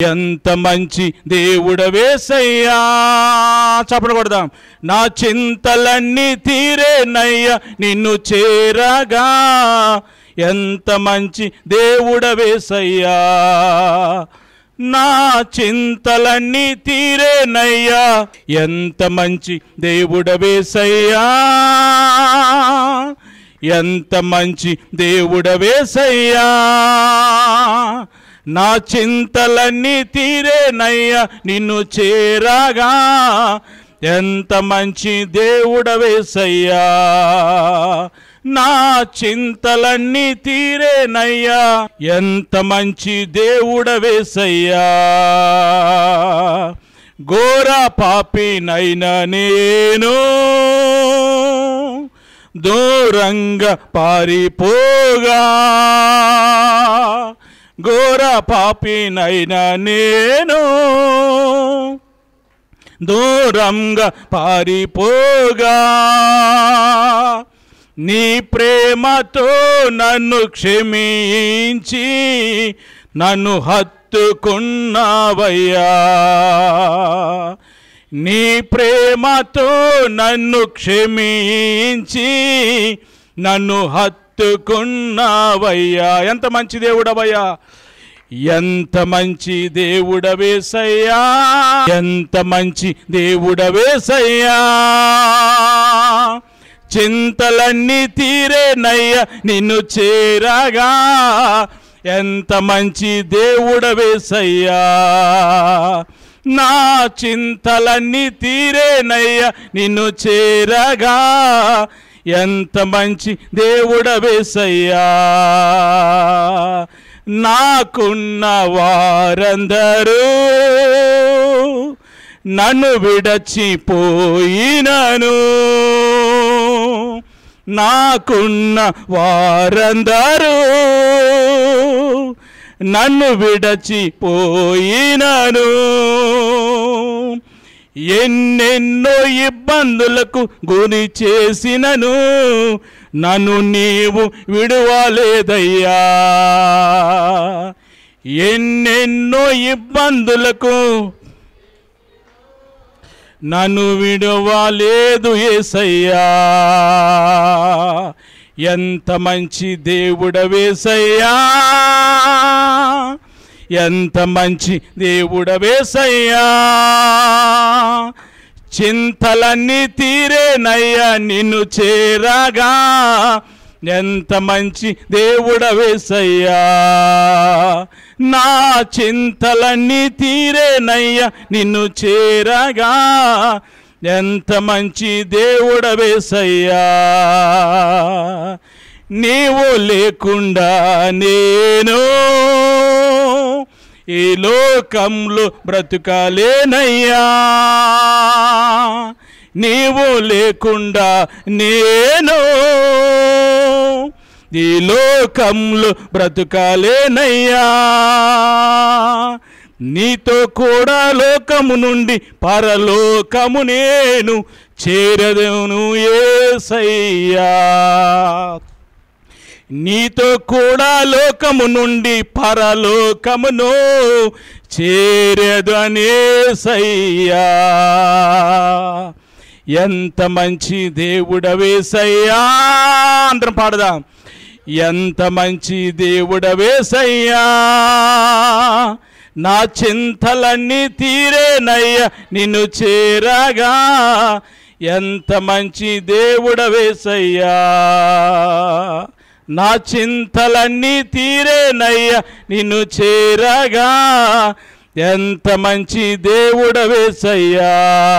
ఎంత మంచి దేవుడవేసయ్యా చప్పట కొడదాం నా చింతలన్నీ తీరేనయ్యా నిన్ను చేరగా ఎంత మంచి దేవుడవేసయ్యా నా చింతలన్నీ తీరేనయ్యా ఎంత మంచి దేవుడవేసయ్యా ఎంత మంచి దేవుడవేసయ్యా నా చింతలన్నీ తీరేనయ్యా నిన్ను చేరగా ఎంత మంచి దేవుడవేసయ్యా నా చింతలన్నీ తీరేనయ్యా ఎంత మంచి దేవుడవేసయ్యా ఘోర పాపినైనా నేను దూరంగా పారిపోగా ఘోర పాపినైనా నేను దూరంగా పారిపోగా నీ ప్రేమతో నన్ను క్షమించి నన్ను హత్తుకున్నావయ్యా నీ ప్రేమతో నన్ను క్షమించి నన్ను హత్తుకున్నావయ్యా ఎంత మంచి దేవుడవయ్యా ఎంత మంచి దేవుడవేసయ్యా ఎంత మంచి దేవుడవేసయ్యా చింతలన్నీ తీరేనయ్యా నిన్ను చేరగా ఎంత మంచి దేవుడవేసయ్యా నా చింతలన్నీ తీరేనయ్యా నిన్ను చేరగా ఎంత మంచి దేవుడవేసయ్యా నాకున్న వారందరూ నన్ను విడచిపోయినను నాకున్న వారందరూ నన్ను విడచిపోయినను ఎన్నెన్నో ఇబ్బందులకు గురి చేసినను నన్ను నీవు విడువలేదయ్యా ఎన్నెన్నో ఇబ్బందులకు నన్ను విడవలేదు ఏసయ్యా ఎంత మంచి దేవుడవేసయ్యా ఎంత మంచి దేవుడవేసయ్యా చింతలన్నీ తీరేనయ్యా నిన్ను చేరగా ఎంత మంచి దేవుడవేసయ్యా నా చింతలన్నీ తీరేనయ్యా నిన్ను చేరగా ఎంత మంచి దేవుడవేసయ్యా నీవు లేకుండా నేను ఈ లోకంలో బ్రతుకాలేనయ్యా నీవు లేకుండా నేను ఈ లోకంలో బ్రతుకాలేనయ్యా నీతో కూడా లోకము నుండి పరలోకము నేను చేరదను ఏసయ్యా నీతో కూడా లోకము నుండి పరలోకమును చేరదనేసయ్యా ఎంత మంచి దేవుడవేసయ్యా అందరం పాడదాం ఎంత మంచి దేవుడవేసయ్యా నా చింతలన్నీ తీరేనయ్యా నిన్ను చేరగా ఎంత మంచి దేవుడవేసయ్యా నా చింతలన్నీ తీరేనయ్యా నిన్ను చేరగా ఎంత మంచి దేవుడవేసయ్యా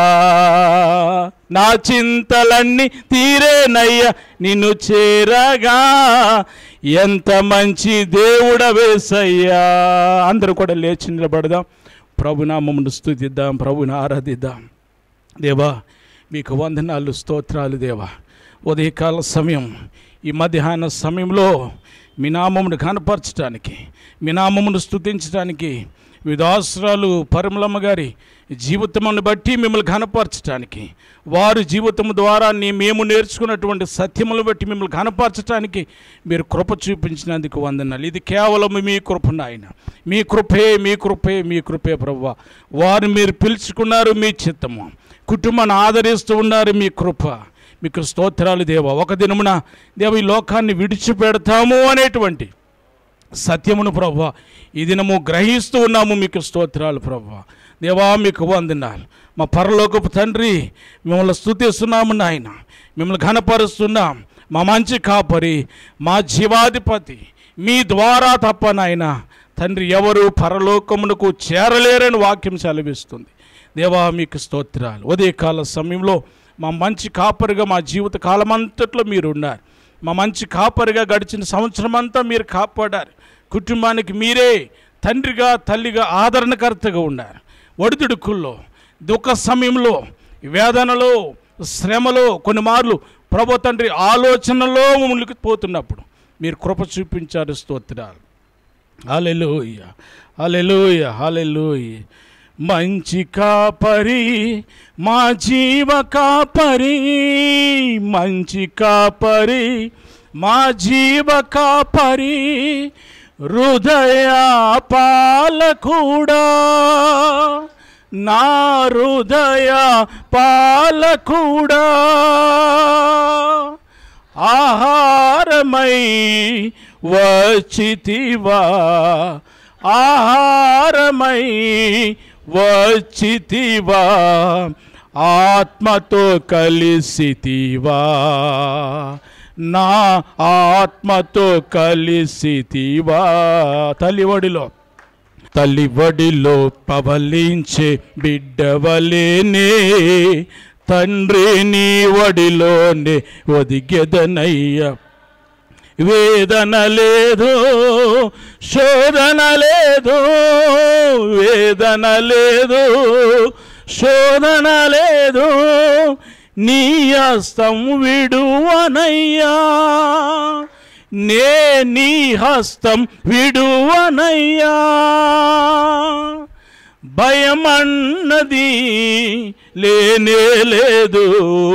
నా చింతలన్నీ తీరేనయ్యా నిన్ను చేరగా ఎంత మంచి దేవుడవేసయ్యా అందరూ కూడా లేచి నిలబడదాం ప్రభునామమును స్థుతిద్దాం ప్రభుని ఆరాధిద్దాం దేవా మీకు వందనాలు స్తోత్రాలు దేవా ఉదయకాల సమయం ఈ మధ్యాహ్న సమయంలో మీ నామమును కనపరచడానికి మీ నామమును స్తుతించడానికి విదాసురాలు పరిమళమ్మ గారి జీవితమును బట్టి మిమ్మల్ని ఘనపరచటానికి వారి జీవితం ద్వారా నీ మేము నేర్చుకున్నటువంటి సత్యములు బట్టి మిమ్మల్ని ఘనపరచటానికి మీరు కృప చూపించినందుకు వందనాలు ఇది కేవలం మీ కృప నాయన మీ కృపే మీ కృపే మీ కృపే ప్రవ్వ వారు మీరు పిలుచుకున్నారు మీ చిత్తము కుటుంబాన్ని ఆదరిస్తూ ఉన్నారు మీ కృప మీకు స్తోత్రాలు దేవ ఒక దినమున దేవ ఈ లోకాన్ని విడిచిపెడతాము అనేటువంటి సత్యమును ప్రభా ఈ దినము గ్రహిస్తూ ఉన్నాము మీకు స్తోత్రాలు ప్రభా దేవా మీకు వందనాలు మా పరలోకపు తండ్రి మిమ్మల్ని స్తుతిస్తున్నాము నాయన మిమ్మల్ని ఘనపరుస్తున్నాం మా మంచి కాపరి మా జీవాధిపతి మీ ద్వారా తప్ప నాయన తండ్రి ఎవరు పరలోకమునకు చేరలేరని వాక్యం సెలవిస్తుంది దేవా మీకు స్తోత్రాలు ఉదయకాల సమయంలో మా మంచి కాపరిగా మా జీవిత కాలమంతట్లో మీరు ఉన్నారు మా మంచి కాపరిగా గడిచిన సంవత్సరం అంతా మీరు కాపాడారు కుటుంబానికి మీరే తండ్రిగా తల్లిగా ఆదరణకర్తగా ఉన్నారు ఒడిదుడుకుల్లో దుఃఖ సమయంలో వేదనలో శ్రమలో కొన్ని మార్లు ప్రభు తండ్రి ఆలోచనలో మునిగిపోతున్నప్పుడు మీరు కృప చూపించారు స్తోత్రాలు హల్లెలూయ హల్లెలూయ హల్లెలూయ మంచి కాపరి మా జీవ కాపరి మంచి కాపరి మా జీవ కాపరి హృదయ పాలకుడా నా హృదయ పాలకుడా ఆహారమై వచ్చితివా ఆహారమై వచ్చితివా ఆత్మతో కలిసితివా నా ఆత్మతో కలిసితివా తల్లివడిలో తల్లివడిలో పవలించే బిడ్డవలేనే తండ్రి నీ వడిలోనే ఒదిగెదనయ్య వేదన లేదు శోధన లేదు వేదన లేదు శోధన లేదు నీ హస్తం విడువనయ్యా నే నీ హస్తం విడువనయ్యా భయమన్నది లేనే లేదు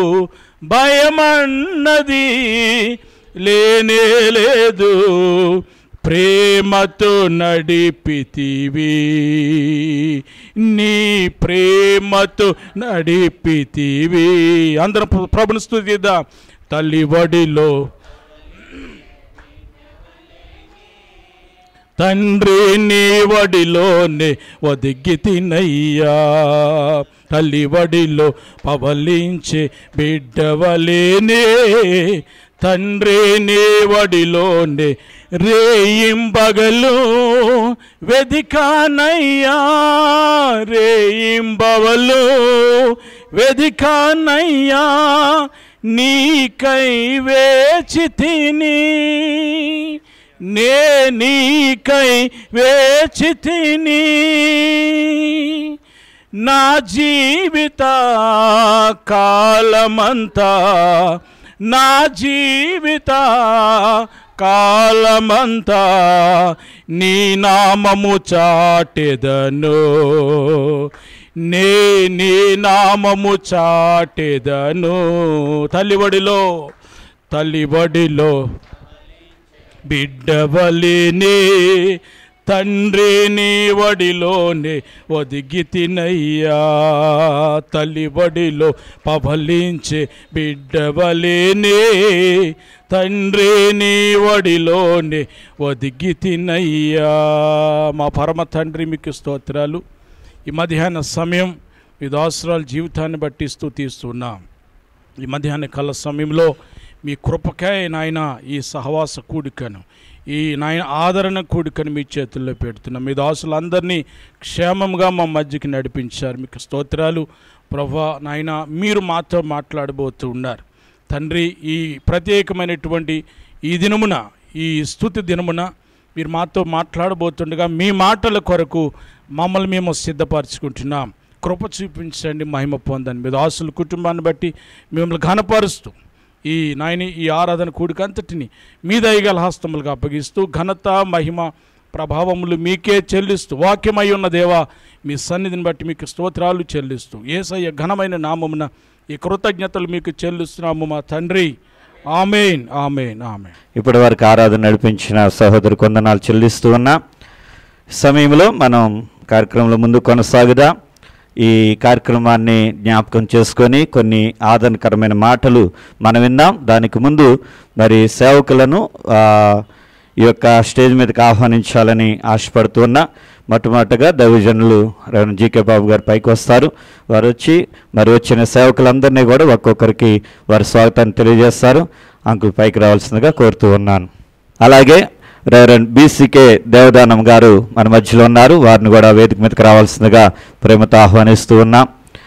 భయమన్నది లేనే లేదు ప్రేమతో నడిపితివి నీ ప్రేమతో నడిపితివి అందరం ప్రభుని స్థుతిద్దాం తల్లి వడిలో తండ్రి నీ వడిలోనే ఒదిగి తినయ్యా తల్లి వడిలో పవలించే బిడ్డవలేనే తండ్రి నీ వడిలోనే రేయింబగలు వెదికానయ్యా రేయింబవలు వెదికానయ్యా నీకై వేచి తిని నే నీకై వేచి తిని నా జీవిత కాలమంతా నా జీవిత కాలమంతా నీ నామము చాటెదను నే నీ నామము చాటెదను తల్లివడిలో తల్లివడిలో బిడ్డవలేనే తండ్రి నీ వడిలోనే ఒదిగి తినయ్యా తల్లి వడిలో పవలించే బిడ్డవలేనే తండ్రి నీ వడిలోనే ఒదిగి తినయ్యా మా పరమ తండ్రి మీకు స్తోత్రాలు ఈ మధ్యాహ్న సమయం మీ దాసరాల జీవితాన్ని బట్టి స్తుతిస్తున్నాం ఈ మధ్యాహ్న కాల సమయంలో మీ కృపకాయ నాయన ఈ సహవాస కూడికను ఈ నాయన ఆదరణ కూడికను మీ చేతుల్లో పెడుతున్నాం మీ దాసులందరినీ క్షేమంగా మా మధ్యకి నడిపించారు మీకు స్తోత్రాలు ప్రభా నాయన మీరు మాతో మాట్లాడబోతూ ఉన్నారు తండ్రి ఈ ప్రత్యేకమైనటువంటి ఈ దినమున ఈ స్థుతి దినమున మీరు మాతో మాట్లాడబోతుండగా మీ మాటల కొరకు మమ్మల్ని మేము సిద్ధపరచుకుంటున్నాం కృప చూపించండి మహిమ పొందండి మీ దాసుల కుటుంబాన్ని బట్టి మిమ్మల్ని ఘనపరుస్తూ ఈ నాయని ఈ ఆరాధన కూడిక అంతటిని మీ దయగల హస్తములుగా అప్పగిస్తూ ఘనత మహిమ ప్రభావములు మీకే చెల్లిస్తూ వాక్యమై ఉన్న దేవా మీ సన్నిధిని బట్టి మీకు స్తోత్రాలు చెల్లిస్తూ ఏసయ్య ఘనమైన నామమున ఈ కృతజ్ఞతలు మీకు చెల్లిస్తున్నాము మా తండ్రి ఆమెన్ ఆమెన్ ఆమెన్ ఇప్పటి వరకు ఆరాధన నడిపించిన సహోదరు కొందనాలు చెల్లిస్తూ ఉన్నా ఈ సమయంలో మనం కార్యక్రమంలో ముందు కొనసాగుదా ఈ కార్యక్రమాన్ని జ్ఞాపకం చేసుకొని కొన్ని ఆదరణకరమైన మాటలు మనం విన్నాం దానికి ముందు మరి సేవకులను ఆ, ఈ యొక్క స్టేజ్ మీదకి ఆహ్వానించాలని ఆశపడుతూ ఉన్నా మొట్టమొదటిగా దైవజనులు రెవరెండ్ జీకే బాబు గారు పైకి వస్తారు వారు వచ్చి మరి వచ్చిన సేవకులందరినీ కూడా ఒక్కొక్కరికి వారి స్వాగతాన్ని తెలియజేస్తారు అంకుల్ పైకి రావాల్సిందిగా కోరుతూ ఉన్నాను అలాగే రెవరెండ్ బీసీకే దేవదానం గారు మన మధ్యలో ఉన్నారు వారిని కూడా వేదిక మీదకి రావాల్సిందిగా ప్రేమతో ఆహ్వానిస్తూ ఉన్నాం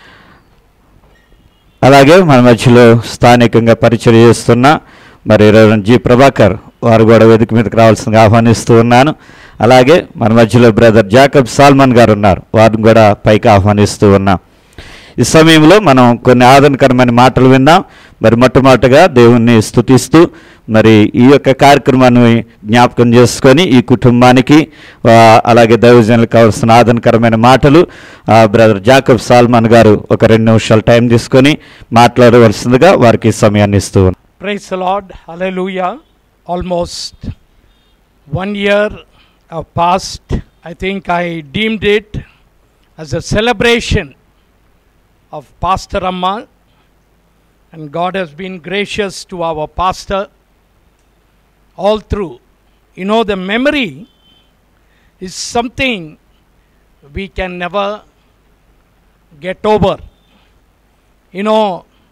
అలాగే మన మధ్యలో స్థానికంగా పరిచయం చేస్తున్న మరి రెవరెండ్ జి ప్రభాకర్ వారు కూడా వేదిక మీదకి రావాల్సిందిగా ఆహ్వానిస్తూ ఉన్నాను అలాగే మన మధ్యలో బ్రదర్ జాకబ్ సాల్మన్ గారు ఉన్నారు వారిని కూడా పైకి ఆహ్వానిస్తూ ఉన్నాం ఈ సమయంలో మనం కొన్ని ఆదరణకరమైన మాటలు విన్నాం మరి మొట్టమొదటిగా దేవుణ్ణి స్తుతిస్తూ మరి ఈ యొక్క కార్యక్రమాన్ని జ్ఞాపకం చేసుకొని ఈ కుటుంబానికి ఆ, అలాగే దైవజనులకు కావాల్సిన ఆదరణకరమైన మాటలు ఆ, బ్రదర్ జాకబ్ సాల్మాన్ గారు ఒక రెండు నిమిషాలు టైం తీసుకొని మాట్లాడవలసిందిగా వారికి సమయాన్ని ఇస్తూ ఉన్నాం. Praise the Lord. Hallelujah. Almost one year have passed. I think I deemed it as a celebration of Pastor Amma. And God has been gracious to our pastor all through. You know, the memory is something we can never get over. You know,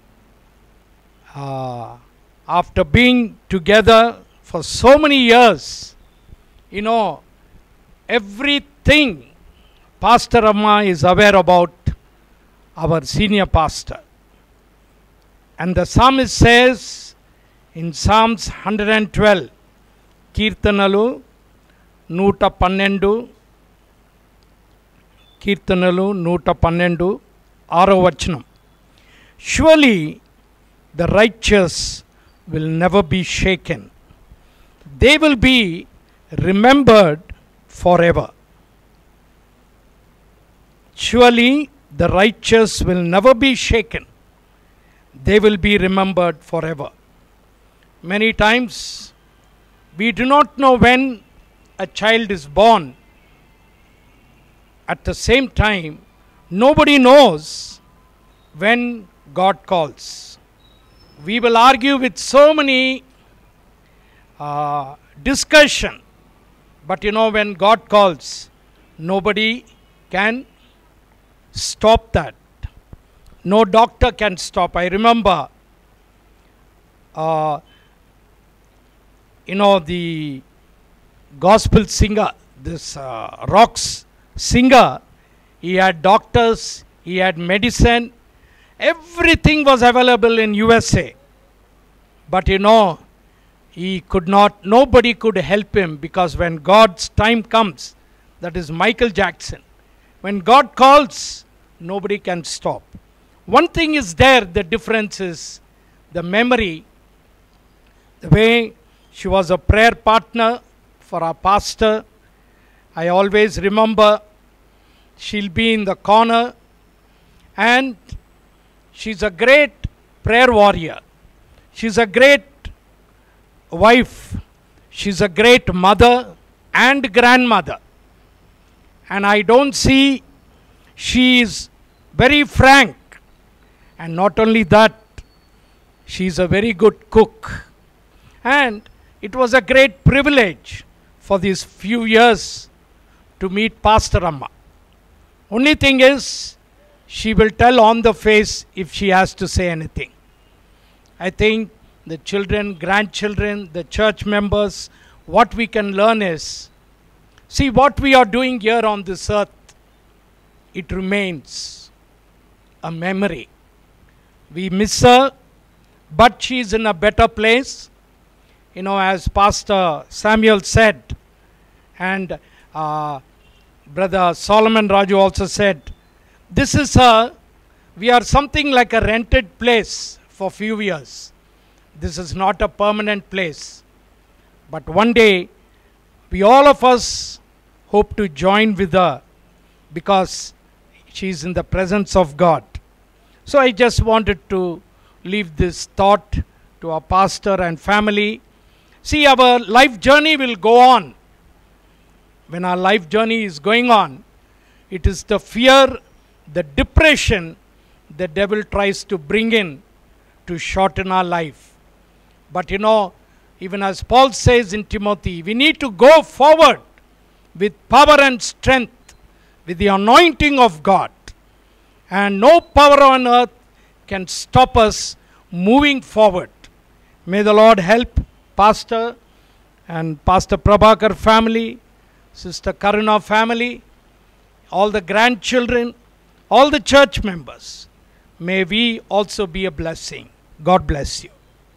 uh, after being together for so many years, you know, everything Pastor Amma is aware about our senior pastor. And the psalmist says in Psalms 112, కీర్తనలు నూట పన్నెండు కీర్తనలు నూట పన్నెండు ఆరో వచనం షువలీ the righteous will never be shaken. They will be remembered forever. Surely the righteous will never be shaken. They will be remembered forever. Many times we do not know when a child is born. At the same time, nobody knows when God calls we will argue with so many uh, discussion but you know when god calls nobody can stop that no doctor can stop i remember uh, you know the gospel singer this uh, rocks singer he had doctors he had medicine everything was available in USA. But you know, he could not, nobody could help him because when God's time comes, that is Michael Jackson, when God calls, nobody can stop. One thing is there, the difference is the memory, the way she was a prayer partner for our pastor. I always remember she'll be in the corner and She's a great prayer warrior. She's a great wife. She's a great mother and grandmother. And I don't see she is very frank. And not only that, she's a very good cook. And it was a great privilege for these few years to meet Pastor Amma. Only thing is, she will tell on the face if she has to say anything. I think the children, grandchildren, the church members, what we can learn is see what we are doing here on this earth, it remains a memory. We miss her, but she is in a better place. You know, as Pastor Samuel said, and uh, Brother Solomon Raju also said, this is a we are something like a rented place for few years this is not a permanent place but one day we all of us hope to join with her because she is in the presence of God. So I just wanted to leave this thought to our pastor and family. See, our life journey will go on. When our life journey is going on, it is the fear, the depression the devil tries to bring in to shorten our life. But you know, even as Paul says in Timothy, we need to go forward with power and strength, with the anointing of God. And no power on earth can stop us moving forward. May the Lord help Pastor and Pastor Prabhakar family, Sister Karuna family, all the grandchildren, all the church members. May we also be a blessing. God bless you.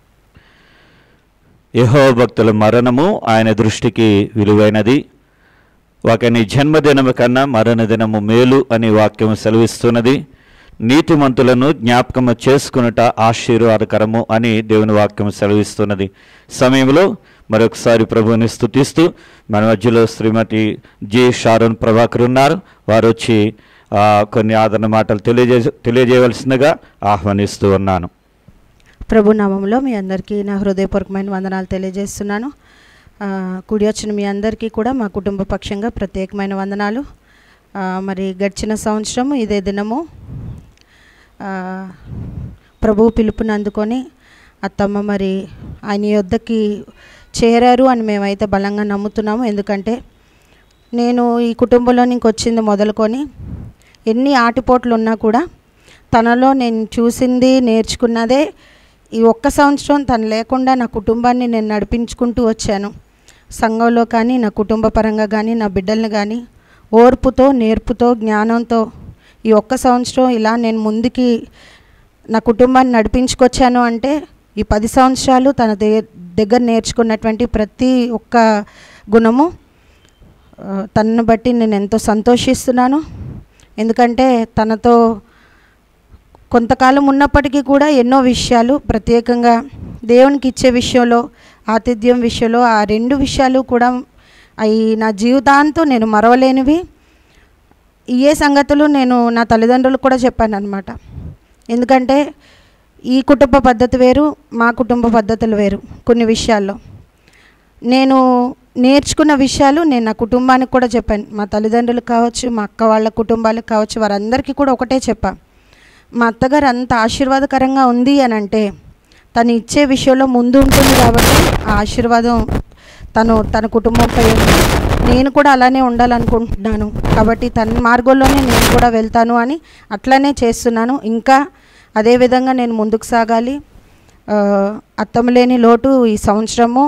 యహో భక్తుల మరణము ఆయన దృష్టికి విలువైనది ఒకని జన్మదినము కన్నా మరణ దినము మేలు అని వాక్యము సెలవిస్తున్నది నీతిమంతులను జ్ఞాపకము చేసుకునుట ఆశీర్వాదకరము అని దేవుని వాక్యం సెలవిస్తున్నది సమయంలో మరొకసారి ప్రభువుని స్తుతిస్తూ మన మధ్యలో శ్రీమతి జి షారోన్ ప్రభాకర్ ఉన్నారు వారు వచ్చి ఆ, కొన్ని ఆదరణ మాటలు తెలియజే తెలియజేయవలసిందిగా ఆహ్వానిస్తూ ఉన్నాను ప్రభు నామంలో మీ అందరికీ నా హృదయపూర్వకమైన వందనాలు తెలియజేస్తున్నాను ఆ, కూడి వచ్చిన మీ అందరికీ కూడా మా కుటుంబ పక్షంగా ప్రత్యేకమైన వందనాలు ఆ, మరి గడిచిన సంవత్సరం ఇదే దినము ఆ, ప్రభువు పిలుపుని అందుకొని అత్తమ్మ మరి ఆయన యొద్దకి చేరారు అని మేమైతే బలంగా నమ్ముతున్నాము ఎందుకంటే నేను ఈ కుటుంబంలో నుంచి వచ్చింది మొదలుకొని ఎన్ని ఆటిపోట్లు ఉన్నా కూడా తనలో నేను చూసింది నేర్చుకున్నదే ఈ ఒక్క సంవత్సరం తను లేకుండా నా కుటుంబాన్ని నేను నడిపించుకుంటూ వచ్చాను సంఘంలో కానీ నా కుటుంబ పరంగా కానీ నా బిడ్డల్ని కానీ ఓర్పుతో నేర్పుతో జ్ఞానంతో ఈ ఒక్క సంవత్సరం ఇలా నేను ముందుకి నా కుటుంబాన్ని నడిపించుకొచ్చాను అంటే ఈ పది సంవత్సరాలు తన దే- దగ్గర నేర్చుకున్నటువంటి ప్రతి ఒక్క గుణము ఆ, తనను బట్టి నేను ఎంతో సంతోషిస్తున్నాను ఎందుకంటే తనతో కొంతకాలం ఉన్నప్పటికీ కూడా ఎన్నో విషయాలు ప్రత్యేకంగా దేవునికి ఇచ్చే విషయంలో ఆతిథ్యం విషయంలో ఆ రెండు విషయాలు కూడా అవి నా జీవితాంతం నేను మరవలేనివి ఏ సంగతులు నేను నా తల్లిదండ్రులకు కూడా చెప్పాను అనమాట ఎందుకంటే ఈ కుటుంబ పద్ధతి వేరు మా కుటుంబ పద్ధతులు వేరు కొన్ని విషయాల్లో నేను నేర్చుకున్న విషయాలు నేను నా కుటుంబానికి కూడా చెప్పాను మా తల్లిదండ్రులకు కావచ్చు మా అక్క వాళ్ళ కుటుంబాలకు కావచ్చు వారందరికీ కూడా ఒకటే చెప్పా మా అత్తగారు అంత ఆశీర్వాదకరంగా ఉంది అని అంటే తను ఇచ్చే విషయంలో ముందు ఉంటుంది కాబట్టి ఆ ఆశీర్వాదం తను తన కుటుంబంపై ఉంది. నేను కూడా అలానే ఉండాలనుకుంటున్నాను కాబట్టి తన మార్గంలోనే నేను కూడా వెళ్తాను అని అట్లానే చేస్తున్నాను ఇంకా అదే విధంగా నేను ముందుకు సాగాలి ఆ, అత్తము లేని లోటు ఈ సంవత్సరము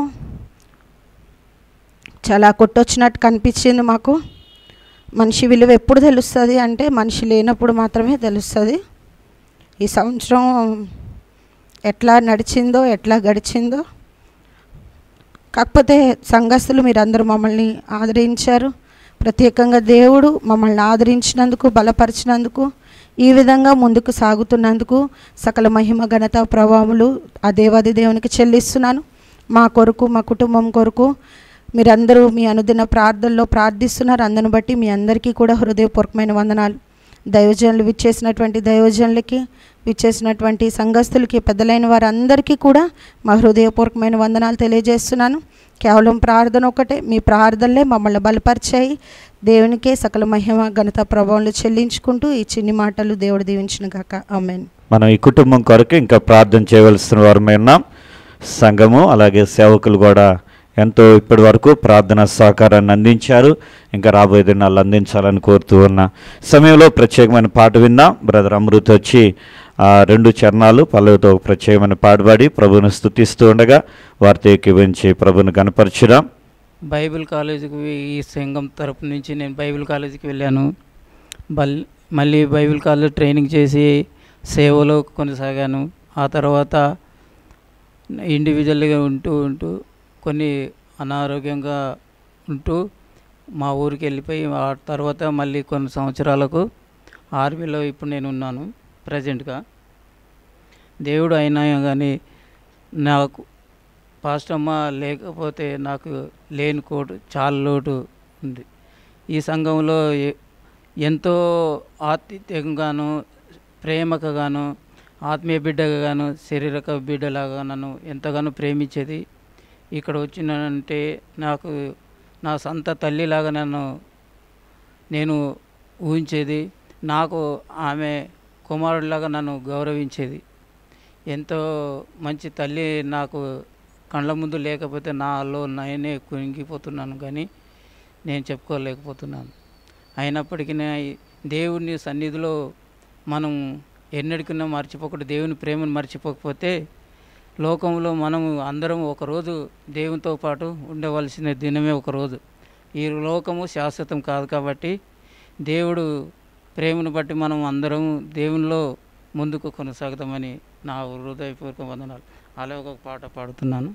చాలా కొట్టొచ్చినట్టు కనిపించింది మాకు మనిషి విలువ ఎప్పుడు తెలుస్తుంది అంటే మనిషి లేనప్పుడు మాత్రమే తెలుస్తుంది ఈ సంవత్సరం ఎట్లా నడిచిందో ఎట్లా గడిచిందో కాకపోతే సంఘస్థులు మీరందరూ మమ్మల్ని ఆదరించారు ప్రత్యేకంగా దేవుడు మమ్మల్ని ఆదరించినందుకు బలపరిచినందుకు ఈ విధంగా ముందుకు సాగుతున్నందుకు సకల మహిమ ఘనత ప్రభావములు ఆ దేవాది దేవునికి చెల్లిస్తున్నాను మా కొరకు మా కుటుంబం కొరకు మీరందరూ మీ అనుదిన ప్రార్థనలో ప్రార్థిస్తున్నారు అందును బట్టి మీ అందరికీ కూడా హృదయపూర్వకమైన వందనాలు దైవజనులు విచ్చేసినటువంటి దైవజనులకి విచ్చేసినటువంటి సంఘస్థులకి పెద్దలైన వారందరికీ కూడా మా హృదయపూర్వకమైన వందనాలు తెలియజేస్తున్నాను కేవలం ప్రార్థన ఒకటే మీ ప్రార్థనలే మమ్మల్ని బలపరిచాయి దేవునికే సకల మహిమ ఘనత ప్రభావాలు చెల్లించుకుంటూ ఈ చిన్ని మాటలు దేవుడు దీవించిన గాక ఆమెన్ మనం ఈ కుటుంబం కొరకు ఇంకా ప్రార్థన చేయవలసిన వారమై ఉన్నాం సంఘము అలాగే సేవకులు కూడా ఎంతో ఇప్పటి వరకు ప్రార్థన సహకారాన్ని అందించారు ఇంకా రాబోయే దినాలు అందించాలని కోరుతూ ఉన్నా సమయంలో ప్రత్యేకమైన పాట విందాం బ్రదర్ అమృత్ వచ్చి ఆ రెండు చరణాలు పల్లవితో ఒక ప్రత్యేకమైన పాట పాడి ప్రభుని స్థుతిస్తూ ఉండగా వారితో ఎక్కివించి ప్రభుని కనపరచుదాం బైబిల్ కాలేజీకి వే- ఈ సంఘం తరపు నుంచి నేను బైబిల్ కాలేజీకి వెళ్ళాను బల్ మళ్ళీ బైబిల్ కాలేజ్ ట్రైనింగ్ చేసి సేవలో కొనసాగాను ఆ తర్వాత ఇండివిజువల్గా ఉంటూ ఉంటూ కొన్ని అనారోగ్యంగా ఉంటూ మా ఊరికి వెళ్ళిపోయి ఆ తర్వాత మళ్ళీ కొన్ని సంవత్సరాలకు ఆర్మీలో ఇప్పుడు నేను ఉన్నాను ప్రజెంట్గా దేవుడు అయినా కానీ నాకు పాస్టమ్మ లేకపోతే నాకు లేని కోటు చాలా లోటు ఉంది ఈ సంఘంలో ఎ- ఎంతో ఆతిథ్యంగాను ప్రేమకగాను ఆత్మీయ బిడ్డగాను శారీరక బిడ్డలాగా నన్ను ఎంతగానో ప్రేమించేది ఇక్కడ వచ్చినానంటే నాకు నా సొంత తల్లిలాగా నన్ను నేను ఊహించేది నాకు ఆమె కుమారుడిలాగా నన్ను గౌరవించేది ఎంతో మంచి తల్లి నాకు కళ్ళ ముందు లేకపోతే నాలో నేనే కుంగిపోతున్నాను కానీ నేను చెప్పుకోలేకపోతున్నాను అయినప్పటికీ నే- దేవుని సన్నిధిలో మనం ఎన్నటికైనా మర్చిపోకుండా దేవుని ప్రేమను మర్చిపోకపోతే లోకంలో మనము అందరం ఒకరోజు దేవునితో పాటు ఉండవలసిన దినమే ఒకరోజు ఈ లోకము శాశ్వతం కాదు కాబట్టి దేవుడు ప్రేమను బట్టి మనం అందరం దేవునిలో ముందుకు కొనసాగుతామని నా హృదయపూర్వక వందనాలు అలా ఒక పాట పాడుతున్నాను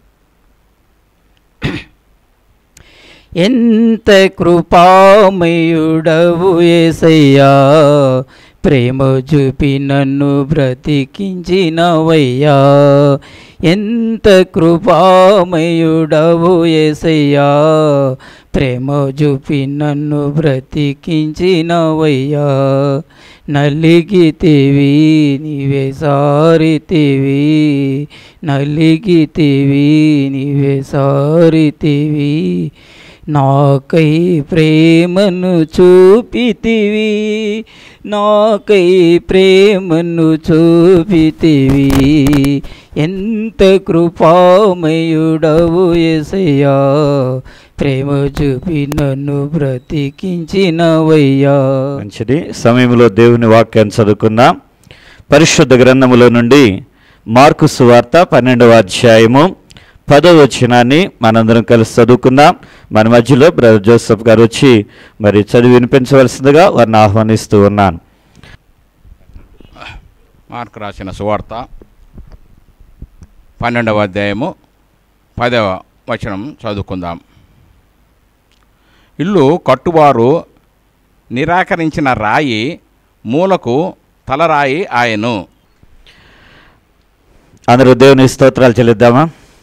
ఎంత కృపామయుడవు ఏసయ్యా ప్రేమ చూపి నన్ను బ్రతికించినవయ్యా ఎంత కృపామయుడవు ఏసయ్యా ప్రేమ చూపి నన్ను బ్రతికించినవయ్యా నలిగితివి నీవే సారితివి నలిగితివి నీవే సారితివి నాకై ప్రేమను చూపితివి నాకై ప్రేమను చూపితివి ఎంత కృపామయుడవు ఎసయ్యా ప్రేమ చూపి నన్ను బ్రతికించినవయ్యా మంచిది సమయంలో దేవుని వాక్యాన్ని చదువుకుందాం పరిశుద్ధ గ్రంథములో నుండి మార్కు సువార్త పన్నెండవ అధ్యాయము పదవ వచనాన్ని మనందరం కలిసి చదువుకుందాం మన మధ్యలో బ్రదర్ జోసెఫ్ గారు వచ్చి మరి చదివి వినిపించవలసిందిగా వారిని ఆహ్వానిస్తూ ఉన్నాను మార్కు రాసిన సువార్త పన్నెండవ అధ్యాయము పదవ వచనం చదువుకుందాం ఇల్లు కట్టువారు నిరాకరించిన రాయి మూలకు తలరాయి ఆయను అందరూ దేవుని స్తోత్రాలు చెల్లిద్దామా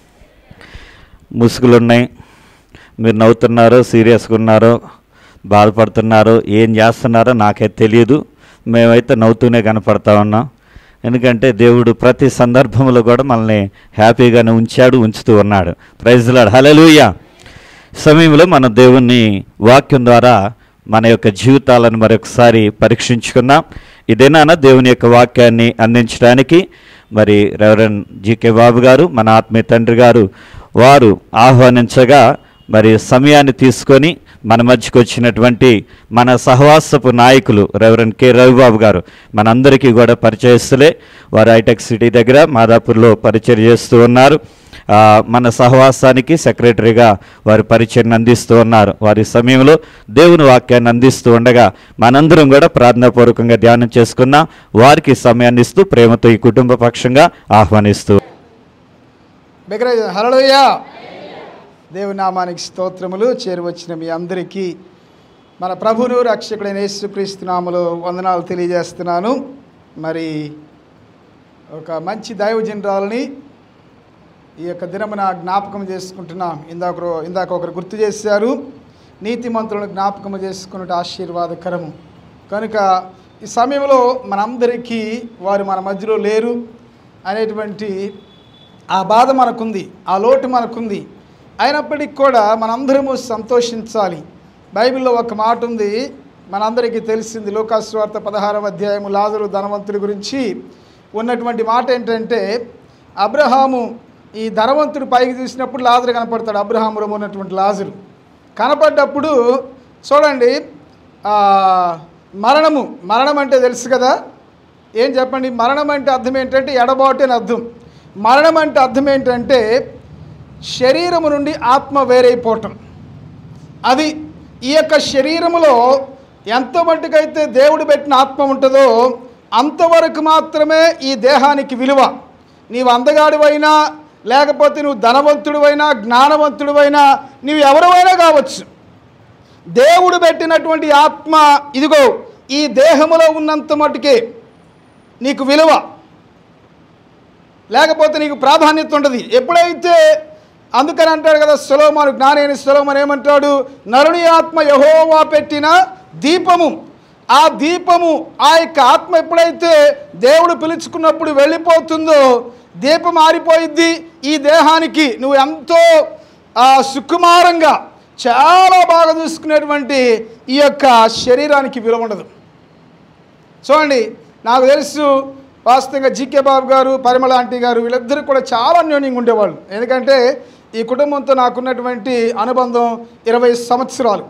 ముసుగులు ఉన్నాయి మీరు నవ్వుతున్నారో సీరియస్గా ఉన్నారో బాధపడుతున్నారో ఏం చేస్తున్నారో నాకే తెలియదు మేమైతే నవ్వుతూనే కనపడతా ఉన్నాం ఎందుకంటే దేవుడు ప్రతి సందర్భంలో కూడా మనల్ని హ్యాపీగానే ఉంచాడు ఉంచుతూ ఉన్నాడు ప్రైజ్లాడు హలలుయ సమయంలో మన దేవుని వాక్యం ద్వారా మన యొక్క జీవితాలను మరొకసారి పరీక్షించుకుందాం ఇదేనా దేవుని యొక్క వాక్యాన్ని అందించడానికి మరి రెవరెండ్ జీకే బాబు గారు మన ఆత్మీయ తండ్రి గారు వారు ఆహ్వానించగా మరి సమయాన్ని తీసుకొని మన మధ్యకు వచ్చినటువంటి మన సహవాసపు నాయకులు రెవరెండ్ కె రవిబాబు గారు మనందరికీ కూడా పరిచయస్తులే వారు హైటెక్ సిటీ దగ్గర మాదాపూర్లో పరిచయం చేస్తూ ఉన్నారు ఆ, మన సహవాసానికి సెక్రటరీగా వారి పరిచయం అందిస్తూ ఉన్నారు వారి సమయంలో దేవుని వాక్యాన్ని అందిస్తూ ఉండగా మనందరం కూడా ప్రార్థనాపూర్వకంగా ధ్యానం చేసుకున్నాం వారికి సమయాన్ని ఇస్తూ ప్రేమతో ఈ కుటుంబ పక్షంగా ఆహ్వానిస్తూ బిగ్గర హరళయ్య దేవుని నామానికి స్తోత్రములు చేరువచ్చిన మీ అందరికీ మన ప్రభును రక్షకుడైన యేసుక్రీస్తు నామలో వందనాలు తెలియజేస్తున్నాను మరి ఒక మంచి దైవజనరాలని ఈ యొక్క దినమున జ్ఞాపకం చేసుకుంటున్నాం ఇందాక రో- ఇందాక ఒకరు గుర్తు చేశారు నీతిమంతులను జ్ఞాపకం చేసుకున్నట్టు ఆశీర్వాదకరము కనుక ఈ సమయంలో మనందరికీ వారు మన మధ్యలో లేరు అనేటువంటి ఆ బాధ మనకుంది ఆ లోటు మనకుంది అయినప్పటికీ కూడా మనందరము సంతోషించాలి బైబిల్లో ఒక మాట ఉంది మనందరికీ తెలిసింది లోకాస్వార్త పదహారవ అధ్యాయము లాజరు ధనవంతుడి గురించి ఉన్నటువంటి మాట ఏంటంటే అబ్రహాము ఈ ధనవంతుడు పైకి చూసినప్పుడు లాజరు కనపడతాడు అబ్రహాములో ఉన్నటువంటి లాజరు కనపడ్డప్పుడు చూడండి ఆ, మరణము మరణం అంటే తెలుసు కదా ఏం చెప్పండి మరణం అంటే అర్థం ఏంటంటే ఎడబాటు అని అర్థం మరణం అంటే అర్థం ఏంటంటే శరీరము నుండి ఆత్మ వేరైపోవటం అది ఈ యొక్క శరీరములో ఎంత మట్టుకైతే దేవుడు పెట్టిన ఆత్మ ఉంటుందో అంతవరకు మాత్రమే ఈ దేహానికి విలువ నీవు అందగాడివైనా లేకపోతే నువ్వు ధనవంతుడివైనా జ్ఞానవంతుడివైనా నీవు ఎవరివైనా కావచ్చు దేవుడు పెట్టినటువంటి ఆత్మ ఇదిగో ఈ దేహములో ఉన్నంత మట్టుకే నీకు విలువ లేకపోతే నీకు ప్రాధాన్యత ఉండదు ఎప్పుడైతే అందుకని అంటాడు కదా సులోమాను జ్ఞానేని సులోమన్ ఏమంటాడు నరుని ఆత్మ యహోవా పెట్టిన దీపము ఆ దీపము ఆ యొక్క ఆత్మ ఎప్పుడైతే దేవుడు పిలుచుకున్నప్పుడు వెళ్ళిపోతుందో దీపం ఆరిపోయిద్ది ఈ దేహానికి నువ్వు ఎంతో ఆ, సుకుమారంగా చాలా బాగా చూసుకునేటువంటి ఈ యొక్క శరీరానికి విలువ ఉండదు చూడండి నాకు తెలుసు వాస్తవంగా జీకే బాబు గారు పరిమళ ఆంటీ గారు వీళ్ళిద్దరూ కూడా చాలా అన్యోన్యంగా ఉండేవాళ్ళు ఎందుకంటే ఈ కుటుంబంతో నాకున్నటువంటి అనుబంధం ఇరవై సంవత్సరాలు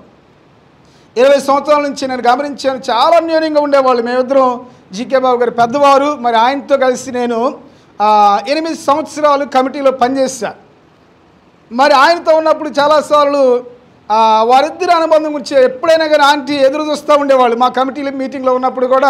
ఇరవై సంవత్సరాల నుంచి నేను గమనించాను చాలా అన్యోన్యంగా ఉండేవాళ్ళు మేమిద్దరం జీకే బాబు గారు పెద్దవారు మరి ఆయనతో కలిసి నేను ఆ, ఎనిమిది సంవత్సరాలు కమిటీలో పనిచేశాను మరి ఆయనతో ఉన్నప్పుడు చాలాసార్లు ఆ, వారిద్దరి అనుబంధం గురించి ఎప్పుడైనా కానీ ఆంటీ ఎదురు చూస్తూ ఉండేవాళ్ళు మా కమిటీ మీటింగ్లో ఉన్నప్పుడు కూడా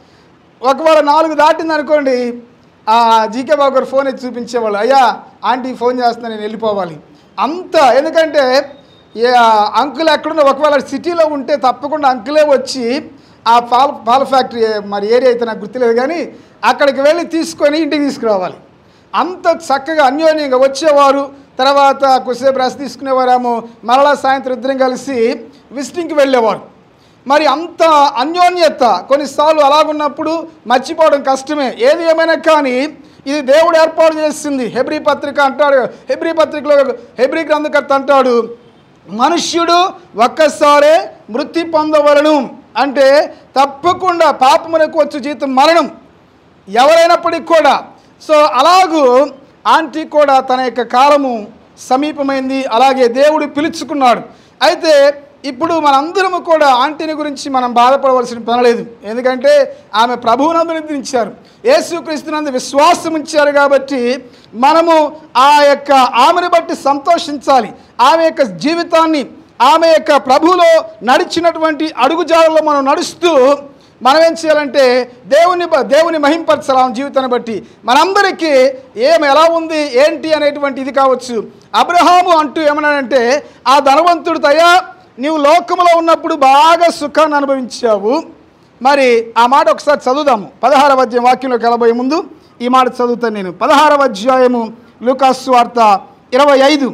ఒకవేళ నాలుగు దాటింది అనుకోండి ఆ జీకే బాబు గారు ఫోన్ ఎత్తి చూపించేవాళ్ళు అయ్యా ఆంటీ ఫోన్ చేస్తున్నా నేను వెళ్ళిపోవాలి అంత ఎందుకంటే ఏ అంకుల్ ఎక్కడున్నా ఒకవేళ సిటీలో ఉంటే తప్పకుండా అంకులే వచ్చి ఆ పాల పాల ఫ్యాక్టరీ మరి ఏరియా అయితే నాకు గుర్తులేదు కానీ అక్కడికి వెళ్ళి తీసుకొని ఇంటికి తీసుకురావాలి అంత చక్కగా అన్యోన్యంగా వచ్చేవారు తర్వాత కొద్దిసేపు రెస్ట్ తీసుకునేవారేమో మరలా సాయంత్రం ఇద్దరం కలిసి విజిటింగ్కి వెళ్ళేవారు మరి అంత అన్యోన్యత కొన్నిసార్లు అలాగున్నప్పుడు మర్చిపోవడం కష్టమే ఏది ఏమైనా కానీ ఇది దేవుడు ఏర్పాటు చేసింది హెబ్రీ పత్రిక అంటాడు హెబ్రీ పత్రికలో హెబ్రీ గ్రంథకర్త అంటాడు మనుష్యుడు ఒక్కసారే మృతి పొందవలను అంటే తప్పకుండా పాపమునకు వచ్చు జీతం మరణం ఎవరైనప్పటికీ కూడా సో అలాగూ ఆంటీ కూడా తన యొక్క కాలము సమీపమైంది అలాగే దేవుడు పిలుచుకున్నాడు అయితే ఇప్పుడు మనందరము కూడా ఆంటీని గురించి మనం బాధపడవలసిన పని లేదు ఎందుకంటే ఆమె ప్రభువునందు నిద్రించారు యేసుక్రీస్తునందు విశ్వాసం ఉంచారు కాబట్టి మనము ఆ యొక్క ఆమెను బట్టి సంతోషించాలి ఆమె యొక్క జీవితాన్ని ఆమె యొక్క ప్రభువులో నడిచినటువంటి అడుగుజాడల్లో మనం నడుస్తూ మనం ఏం చేయాలంటే దేవుని బ- దేవుని మహింపరచాలి ఆమె జీవితాన్ని బట్టి మనందరికీ ఏం ఎలా ఉంది ఏంటి అనేటువంటి ఇది కావచ్చు అబ్రహాము అంటూ ఏమన్నాడంటే ఆ ధనవంతుడు తయా నీవు లోకములో ఉన్నప్పుడు బాగా సుఖాన్ని అనుభవించావు మరి ఆ మాట ఒకసారి చదువుదాము పదహారవ అధ్యాయం వాక్యంలోకి వెళ్ళబోయే ముందు ఈ మాట చదువుతాను నేను పదహారవ అధ్యాయము లూకాసు వార్త ఇరవై ఐదు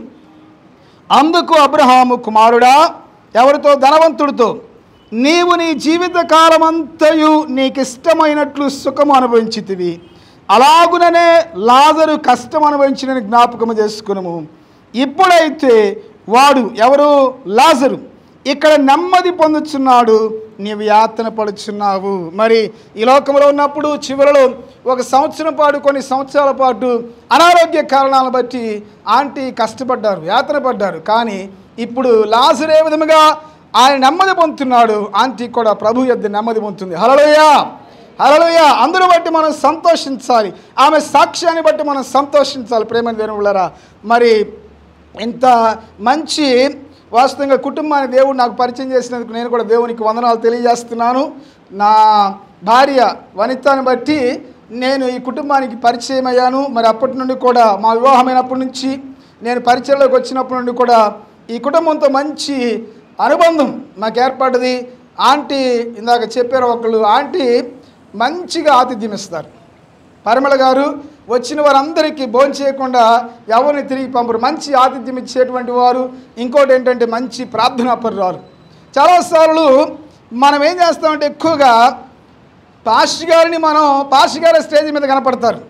అందుకు అబ్రహాము కుమారుడా ఎవరితో ధనవంతుడితో నీవు నీ జీవిత కాలమంతయు నీకిష్టమైనట్లు సుఖము అనుభవించితివి అలాగుననే లాజరు కష్టం అనుభవించిన జ్ఞాపకము చేసుకునము ఇప్పుడైతే వాడు ఎవరు లాజరు ఇక్కడ నెమ్మది పొందుచున్నాడు నీవు యాతన పడుచున్నావు మరి ఈ లోకంలో ఉన్నప్పుడు చివరిలో ఒక సంవత్సరం పాటు కొన్ని సంవత్సరాల పాటు అనారోగ్య కారణాలను బట్టి ఆంటీ కష్టపడ్డారు యాతన పడ్డారు కానీ ఇప్పుడు లాజరు ఏ విధముగా ఆయన నెమ్మది పొందుతున్నాడు ఆంటీ కూడా ప్రభు యొద్ద నెమ్మది పొందుతుంది హలోయా హలోయ అందరూ బట్టి మనం సంతోషించాలి ఆమె సాక్ష్యాన్ని బట్టి మనం సంతోషించాలి ప్రేమ దేవుళ్ళరా మరి ఇంత మంచి వాస్తవంగా కుటుంబాన్ని దేవుడు నాకు పరిచయం చేసినందుకు నేను కూడా దేవునికి వందనాలు తెలియజేస్తున్నాను నా భార్య వనితని బట్టి నేను ఈ కుటుంబానికి పరిచయం అయ్యాను మరి అప్పటి నుండి కూడా మా వివాహమైనప్పటి నుంచి నేను పరిచయంలోకి వచ్చినప్పటి నుండి కూడా ఈ కుటుంబంతో మంచి అనుబంధం నాకు ఏర్పడ్డది ఆంటీ ఇందాక చెప్పారు ఒకళ్ళు ఆంటీ మంచిగా ఆతిథ్యం ఇస్తారు పరిమళ గారు వచ్చిన వారందరికీ భోజనం చేయకుండా ఎవరిని తిరిగి పంపరు మంచి ఆతిథ్యం ఇచ్చేటువంటి వారు ఇంకోటి ఏంటంటే మంచి ప్రార్థనాపరురాలు చాలాసార్లు మనం ఏం చేస్తామంటే ఎక్కువగా పాస్టర్ గారిని మనం పాస్టర్ గారి స్టేజ్ మీద కనపడతారు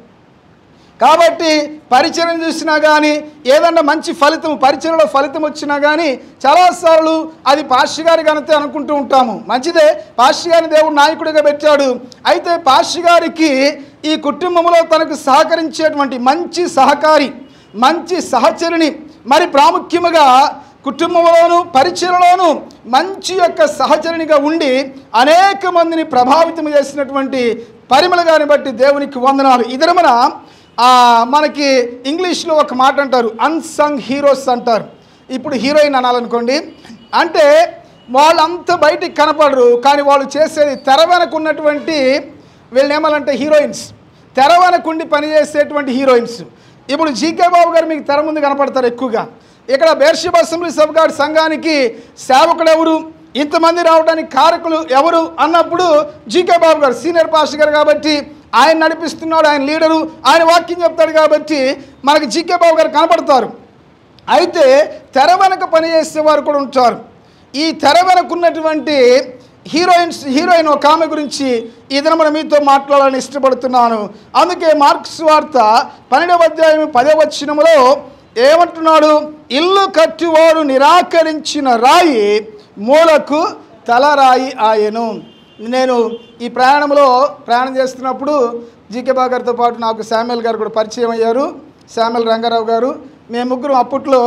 కాబట్టి పరిచయం చూసినా కానీ ఏదన్నా మంచి ఫలితం పరిచయంలో ఫలితం వచ్చినా కానీ చాలాసార్లు అది పాస్టర్ గారి ఘనతే అనుకుంటూ ఉంటాము మంచిదే పాస్టర్ గారిని దేవుడు నాయకుడిగా పెట్టాడు అయితే పాస్టర్ గారికి ఈ కుటుంబంలో తనకు సహకరించేటువంటి మంచి సహకారి మంచి సహచరిని మరి ప్రాముఖ్యముగా కుటుంబంలోను పరిచయలోను మంచి యొక్క సహచరునిగా ఉండి అనేక మందిని ప్రభావితం చేసినటువంటి పరిమళ గారిని బట్టి దేవునికి వందనాలు ఇదరమన మనకి ఇంగ్లీష్లో ఒక మాట అంటారు అన్సంగ్ హీరోస్ అంటారు ఇప్పుడు హీరోయిన్ అనాలనుకోండి అంటే వాళ్ళంతా బయటికి కనపడరు కానీ వాళ్ళు చేసేది తెర వెనక ఉన్నటువంటి వీళ్ళని ఏమనంటే హీరోయిన్స్ తెర వెనకుండి పనిచేసేటువంటి హీరోయిన్స్ ఇప్పుడు జీకే బాబు గారు మీకు తెర ముందు కనపడతారు ఎక్కువగా ఇక్కడ బేర్షిబ్ అసెంబ్లీ సభ గారి సంఘానికి సేవకుడు ఎవరు ఇంతమంది రావడానికి కారకులు ఎవరు అన్నప్పుడు జీకే బాబు గారు సీనియర్ పాస్టర్ గారు కాబట్టి ఆయన నడిపిస్తున్నాడు ఆయన లీడరు ఆయన వాక్యం చెప్తాడు కాబట్టి మనకి జీకే బాబు గారు కనపడతారు అయితే తెర వెనక పనిచేసే వారు కూడా ఉంటారు ఈ తెర వెనక ఉన్నటువంటి హీరోయిన్స్ హీరోయిన్ ఒక ఆమె గురించి ఈ దినమున మీతో మాట్లాడాలని ఇష్టపడుతున్నాను అందుకే మార్క్స్ వార్త పన్నెండవ అధ్యాయం పదవ వచనములో ఏమంటున్నాడు ఇల్లు కట్టువాడు నిరాకరించిన రాయి మూలకు తలరాయి ఆయను నేను ఈ ప్రయాణంలో ప్రయాణం చేస్తున్నప్పుడు జీకే బాబు గారితో పాటు నాకు శామ్యుల్ గారు కూడా పరిచయం అయ్యారు శామ్యుల్ రంగారావు గారు మేము ముగ్గురం అప్పట్లో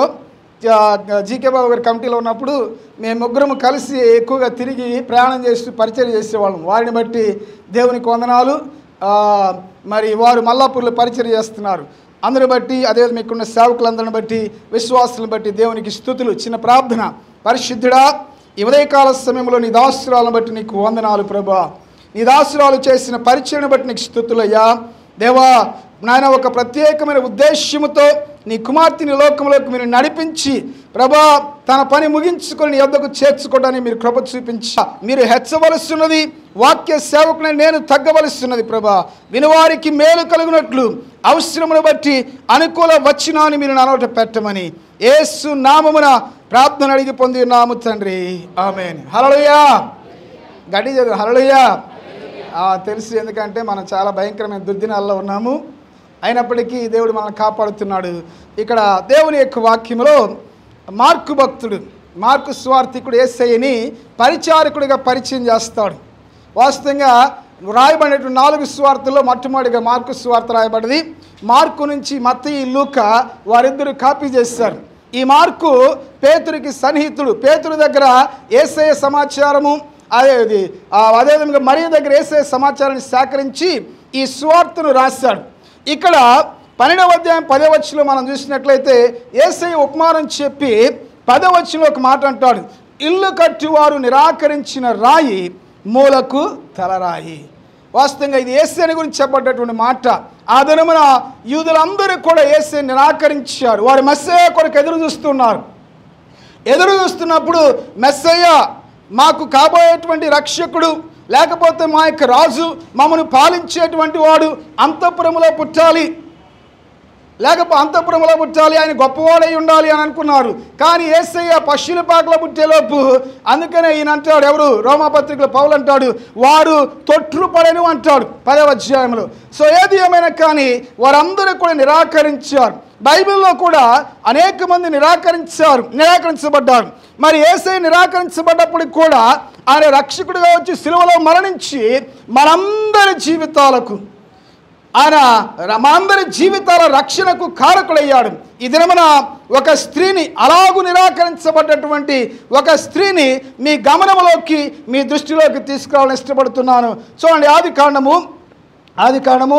జీకే బాబు గారి కమిటీలో ఉన్నప్పుడు మేము ముగ్గురం కలిసి ఎక్కువగా తిరిగి ప్రయాణం చేస్తూ పరిచయం చేసేవాళ్ళం వారిని బట్టి దేవునికి వందనాలు ఆ, మరి వారు మల్లాపూర్లో పరిచయం చేస్తున్నారు అందరిని బట్టి అదే మీకున్న సేవకులందరిని బట్టి విశ్వాసులను బట్టి దేవునికి స్థుతులు చిన్న ప్రార్థన పరిశుద్ధుడా ఈ ఉదయకాల సమయంలో నీ దాసురాలను బట్టి నీకు వందనాలు ప్రభా నీ దాసురాలు చేసిన పరిచయను బట్టి నీకు స్థుతులయ్యా దేవా నాయన ఒక ప్రత్యేకమైన ఉద్దేశ్యముతో నీ కుమార్తెని లోకంలోకి మీరు నడిపించి ప్రభా తన పని ముగించుకొని నీ యొద్దకు చేర్చుకోవడానికి మీరు కృప చూపించ మీరు హెచ్చవలస్తున్నది వాక్య సేవకుని నేను తగ్గవలస్తున్నది ప్రభా వినువారికి మేలు కలుగునట్లు అవసరమును బట్టి అనుకూల వచ్చినాన్ని మీరు నలవట పెట్టమని ఏసు నామమున ప్రార్థన అడిగి పొంది నాము తండ్రి ఆమెన్ హలలుయా గడి చదువు హలలుయా ఆ, తెలుసు ఎందుకంటే మనం చాలా భయంకరమైన దుర్దినాల్లో ఉన్నాము అయినప్పటికీ దేవుడు మనల్ని కాపాడుతున్నాడు ఇక్కడ దేవుని యొక్క వాక్యములో మార్కు భక్తుడు మార్కు స్వార్థికుడు ఏసయ్యని పరిచారకుడిగా పరిచయం చేస్తాడు వాస్తవంగా రాయబడినటువంటి నాలుగు స్వార్థల్లో మొట్టమొదటిగా మార్కు స్వార్థ రాయబడింది మార్కు నుంచి మత్తయి లూక వారిద్దరు కాపీ చేస్తారు ఈ మార్కు పేతురికి సన్నిహితుడు పేతురు దగ్గర ఏసయ్య సమాచారము అదే ఇది ఆ అదేవిధంగా మరియ దగ్గర వేసే సమాచారాన్ని సేకరించి ఈ సువార్తను రాశాడు ఇక్కడ పన్నెండవ అధ్యాయం పదవచ్చులో మనం చూసినట్లయితే ఏసై ఉపమానం చెప్పి పదవచ్చులో ఒక మాట అంటాడు ఇల్లు కట్టివారు నిరాకరించిన రాయి మూలకు తలరాయి వాస్తవంగా ఇది ఏసేని గురించి చెప్పబడ్డటువంటి మాట ఆ దినమున యూదులందరూ కూడా ఏసే నిరాకరించారు వారు మెస్సయ్య కొరకు ఎదురు చూస్తున్నారు ఎదురు చూస్తున్నప్పుడు మెస్సయ్య మాకు కాబోయేటువంటి రక్షకుడు లేకపోతే మా యొక్క రాజు మమ్మను పాలించేటువంటి వాడు అంతఃపురములో పుట్టాలి లేకపోతే అంతఃపురంలో పుట్టాలి ఆయన గొప్పవాడై ఉండాలి అని అనుకున్నారు కానీ ఏసయ్య పశువుల పాకలో పుట్టేలోపు అందుకనే ఈయన అంటాడు ఎవరు రోమాపత్రికలో పౌలు అంటాడు వారు తొట్టుపడను అంటాడు పదవ అధ్యాయంలో సో ఏది ఏమైనా కానీ వారందరూ కూడా నిరాకరించారు బైబిల్లో కూడా అనేక మంది నిరాకరించారు నిరాకరించబడ్డారు మరి ఏసై నిరాకరించబడ్డప్పటికి కూడా ఆయన రక్షకుడిగా వచ్చి సిలువలో మరణించి మనందరి జీవితాలకు ఆయన మనందరి జీవితాల రక్షణకు కారకుడయ్యాడు ఈ దినమున ఒక స్త్రీని అలాగు నిరాకరించబడ్డటువంటి ఒక స్త్రీని మీ గమనంలోకి మీ దృష్టిలోకి తీసుకురావాలని ఇష్టపడుతున్నాను చూడండి ఆది కాండము ఆది కాండము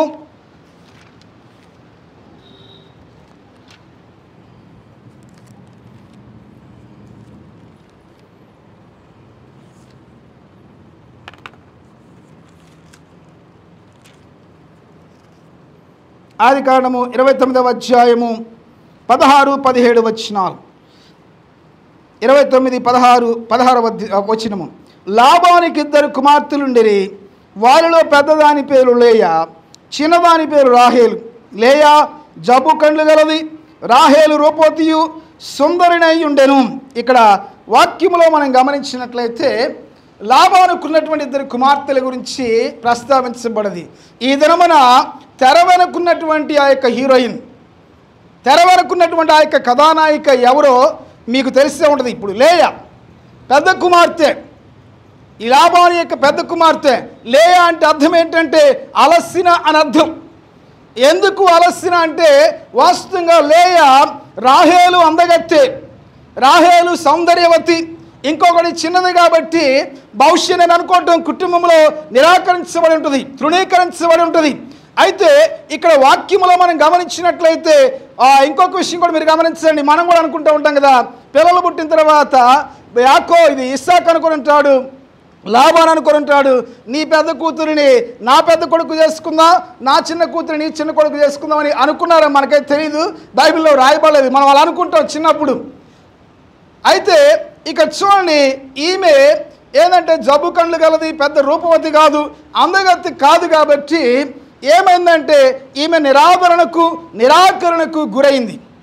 ఆది కాండము ఇరవై తొమ్మిదవ అధ్యాయము పదహారు పదిహేడు వచనాలు ఇరవై తొమ్మిది పదహారు పదహారవ అధ్య- వచనము లాభానికి ఇద్దరు కుమార్తెలుండిరి వారిలో పెద్దదాని పేరు లేయా చిన్నదాని పేరు రాహేలు లేయా జబ్బు కండ్లు గలది రాహేలు రూపోతియు సుందరినై ఉండెను ఇక్కడ వాక్యములో మనం గమనించినట్లయితే లాభానుకున్నటువంటి ఇద్దరు కుమార్తెల గురించి ప్రస్తావించబడది ఈ దినమున తెర వెనుకున్నటువంటి ఆ యొక్క హీరోయిన్ తెర వెనుకున్నటువంటి ఆ యొక్క కథానాయిక ఎవరో మీకు తెలిసే ఉంటుంది ఇప్పుడు లేయ పెద్ద కుమార్తె ఈ లాభాని యొక్క పెద్ద కుమార్తె లేయ అంటే అర్థం ఏంటంటే అలసిన అని అర్థం ఎందుకు అలసిన అంటే వాస్తవంగా లేయ రాహేలు అందగత్తె రాహేలు సౌందర్యవతి ఇంకొకటి చిన్నది కాబట్టి భవిష్యత్ నేను అనుకోవటం కుటుంబంలో నిరాకరించబడి ఉంటుంది తృణీకరించబడి ఉంటుంది అయితే ఇక్కడ వాక్యములో మనం గమనించినట్లయితే ఆ, ఇంకొక విషయం కూడా మీరు గమనించండి మనం కూడా అనుకుంటూ ఉంటాం కదా పిల్లలు పుట్టిన తర్వాత యాకో ఇది ఇస్సాక్ అనుకుని ఉంటాడు లాభాన్ని అనుకుని ఉంటాడు నీ పెద్ద కూతురిని నా పెద్ద కొడుకు చేసుకుందాం నా చిన్న కూతురిని నీ చిన్న కొడుకు చేసుకుందాం అని అనుకున్నారో మనకైతే తెలియదు బైబిల్లో రాయబడలేదు మనం అలా అనుకుంటాం చిన్నప్పుడు అయితే ఇక చూడండి ఈమె ఏంటంటే జబ్బు కళ్ళు గలది పెద్ద రూపవతి కాదు అందగత్తి కాదు కాబట్టి ఏమైందంటే ఈమె నిరాదరణకు నిరాకరణకు గురైంది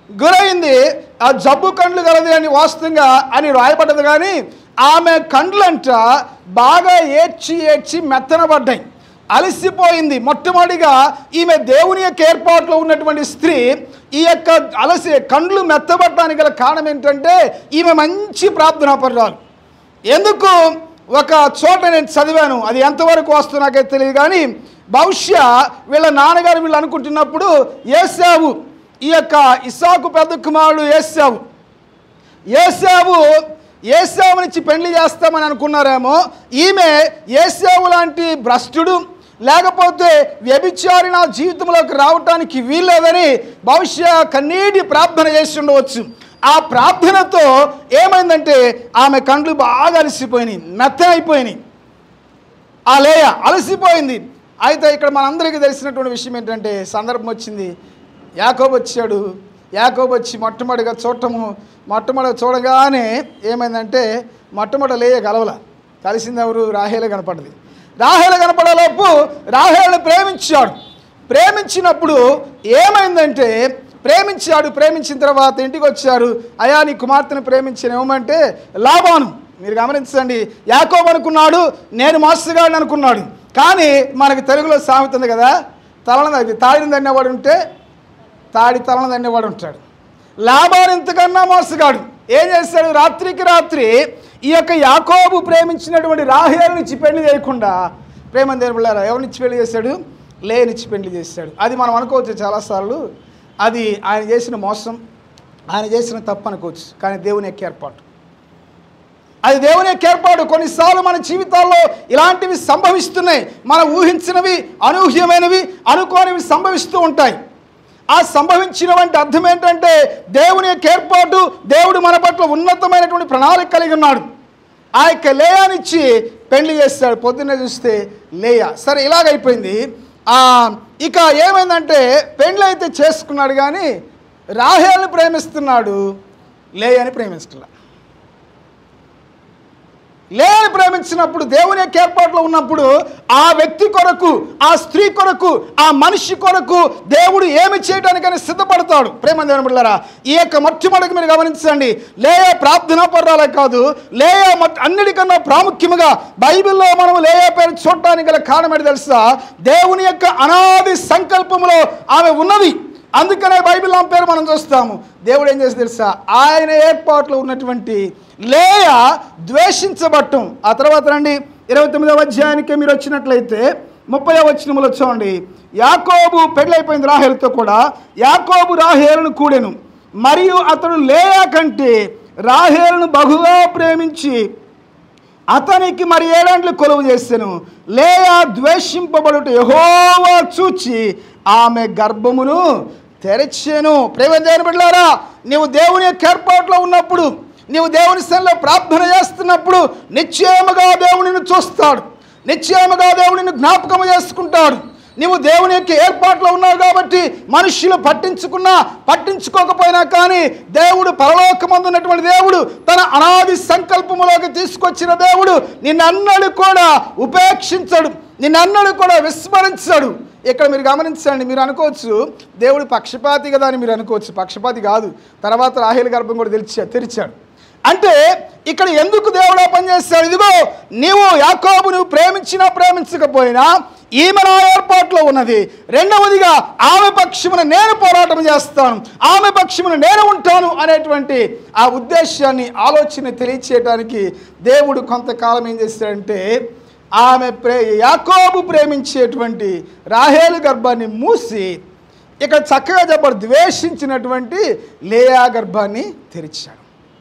గురైంది ఆ జబ్బు కండ్లు గలది అని వాస్తవంగా అని రాయబడ్డది కానీ ఆమె కండ్లంట బాగా ఏడ్చి ఏడ్చి మెత్తనబడ్డాయి అలసిపోయింది మొట్టమొదటిగా ఈమె దేవుని యొక్క ఏర్పాట్లో ఉన్నటువంటి స్త్రీ ఈ యొక్క అలసి కండ్లు మెత్తబడటానికి గల కారణం ఏంటంటే ఈమె మంచి ప్రార్థనా పర్రాలు ఎందుకు ఒక చోట నేను చదివాను అది ఎంతవరకు వస్తుందో నాకైతే తెలియదు కానీ బహుశా వీళ్ళ నాన్నగారు వీళ్ళు అనుకుంటున్నప్పుడు ఏసావు ఈ యొక్క ఇసాకు పెద్ద కుమారుడు ఏసావు ఏసావు ఏసావు నుంచి పెళ్లి చేస్తామని అనుకున్నారేమో ఈమె ఏసావు లాంటి భ్రష్టుడు లేకపోతే వ్యభిచారి నా జీవితంలోకి రావటానికి వీల్లేదని బహుశా కన్నీటి ప్రార్థన చేసి ఉండవచ్చు ఆ ప్రార్థనతో ఏమైందంటే ఆమె కండ్లు బాగా అలసిపోయినాయి మెత్తనైపోయినాయి ఆ లేయ అలసిపోయింది అయితే ఇక్కడ మనందరికీ తెలిసినటువంటి విషయం ఏంటంటే సందర్భం వచ్చింది యాకోబు వచ్చాడు యాకోబు వచ్చి మొట్టమొదటిగా చూడటము మొట్టమొదటి చూడగానే ఏమైందంటే మొట్టమొదటి లేయ గలవల కలిసింది ఎవరు రాహేల కనపడది రాహేల కనపడేలోపు రాహేలను ప్రేమించాడు ప్రేమించినప్పుడు ఏమైందంటే ప్రేమించాడు ప్రేమించిన తర్వాత ఇంటికి వచ్చారు అయా నీ కుమార్తెను ప్రేమించిన ఏమంటే లాభాను మీరు గమనించండి యాకోబు అనుకున్నాడు నేను మోసగాడిని అనుకున్నాడు కానీ మనకి తెలుగులో సామెత ఉంది కదా తలను అది తాడిని దన్నేవాడు ఉంటే తాడి తలను దన్నేవాడు ఉంటాడు లాభాలు ఇంతకన్నా మోసగాడు ఏం చేశాడు రాత్రికి రాత్రి ఈ యొక్క యాకోబు ప్రేమించినటువంటి రాహేలునిచ్చి పెళ్లి చేయకుండా ప్రేమ దేవుళ్ళారా ఎవరినిచ్చి పెళ్లి చేశాడు లేనిచ్చి పెళ్లి చేశాడు అది మనం అనుకోవచ్చు చాలాసార్లు అది ఆయన చేసిన మోసం ఆయన చేసిన తప్పు అనుకోవచ్చు కానీ దేవుని యొక్క ఏర్పాటు అది దేవుని యొక్క ఏర్పాటు కొన్నిసార్లు మన జీవితాల్లో ఇలాంటివి సంభవిస్తున్నాయి మనం ఊహించినవి అనూహ్యమైనవి అనుకోనివి సంభవిస్తూ ఉంటాయి ఆ సంభవించినవంటి అర్థం ఏంటంటే దేవుని యొక్క ఏర్పాటు దేవుడు మన పట్ల ఉన్నతమైనటువంటి ప్రణాళిక కలిగి ఉన్నాడు ఆ యొక్క లేయానిచ్చి పెళ్లి చేస్తాడు పొద్దున్నే చూస్తే లేయా సరే ఇలాగైపోయింది ఆ, ఇక ఏమైందంటే పెళ్లి అయితే చేసుకున్నాడు కానీ రాహేల్ని ప్రేమిస్తున్నాడు లేయాని ప్రేమిస్తున్నాడు లేని ప్రేమించినప్పుడు దేవుని యొక్క ఏర్పాట్లో ఉన్నప్పుడు ఆ వ్యక్తి కొరకు ఆ స్త్రీ కొరకు ఆ మనిషి కొరకు దేవుడు ఏమి చేయడానికని సిద్ధపడతాడు ప్రేమ దేవుని బిడ్డలారా ఈ యొక్క మొట్టమొదటి మీరు గమనించండి లేయ ప్రార్థనా పర్రాలే కాదు లేయ మొట్ట- అన్నిటికన్నా ప్రాముఖ్యముగా బైబిల్లో మనం లేయ పేరు చూడటానికి గల కారణం ఏంటి తెలుసా దేవుని యొక్క అనాది సంకల్పములో ఆమె ఉన్నది అందుకనే బైబిల్ ఆమె పేరు మనం చూస్తాము దేవుడు ఏం చేసి తెలుసా ఆయన ఏర్పాట్లో ఉన్నటువంటి లేయ ద్వేషించబట్టం ఆ తర్వాత రండి ఇరవై తొమ్మిదవ అధ్యాయానికి మీరు వచ్చినట్లయితే ముప్పై వచనములు చూడండి యాకోబు పెళ్ళైపోయింది రాహేలుతో కూడా యాకోబు రాహేలును కూడెను మరియు అతడు లేయా కంటే రాహేలును బహుగా ప్రేమించి అతనికి మరి ఏడాండ్లు కొలువు చేశాను లేయా ద్వేషింపబడుట యహోవా చూచి ఆమె గర్భమును తెరచెను ప్రేమ దేవుని బిడ్డలారా నీవు దేవుని యొక్క ఏర్పాట్లో ఉన్నప్పుడు నీవు దేవుని సన్నిలో ప్రార్థన చేస్తున్నప్పుడు నిశ్చయముగా దేవునిని చూస్తాడు నిశ్చయముగా దేవునిని జ్ఞాపకం చేసుకుంటాడు నీవు దేవుని యొక్క ఏర్పాట్లో ఉన్నావు కాబట్టి మనుష్యులు పట్టించుకున్నా పట్టించుకోకపోయినా కానీ దేవుడు పరలోకమందు ఉన్నటువంటి దేవుడు తన అనాది సంకల్పములోకి తీసుకొచ్చిన దేవుడు నిన్నన్నడు కూడా ఉపేక్షించడు నిన్నన్నడు కూడా విస్మరించడు ఇక్కడ మీరు గమనించండి మీరు అనుకోవచ్చు దేవుడు పక్షపాతి కదా అని మీరు అనుకోవచ్చు పక్షపాతి కాదు తర్వాత రాహేల్ గర్భం కూడా తెరిచా తెరిచాడు అంటే ఇక్కడ ఎందుకు దేవుడు ఆ పని చేస్తాడు ఇదిగో నీవు యాకోబు నువ్వు ప్రేమించినా ప్రేమించకపోయినా ఈమె నా ఏర్పాట్లో ఉన్నది రెండవదిగా ఆమె పక్షమున నేను పోరాటం చేస్తాను ఆమె పక్షమున నేను ఉంటాను అనేటువంటి ఆ ఉద్దేశాన్ని ఆలోచన తెలియచేయడానికి దేవుడు కొంతకాలం ఏం చేస్తాడంటే ఆమె ప్రే యాకోబు ప్రేమించేటువంటి రాహేలు గర్భాన్ని మూసి ఇక్కడ చక్కగా చెప్పడు ద్వేషించినటువంటి లేయా గర్భాన్ని తెరిచాడు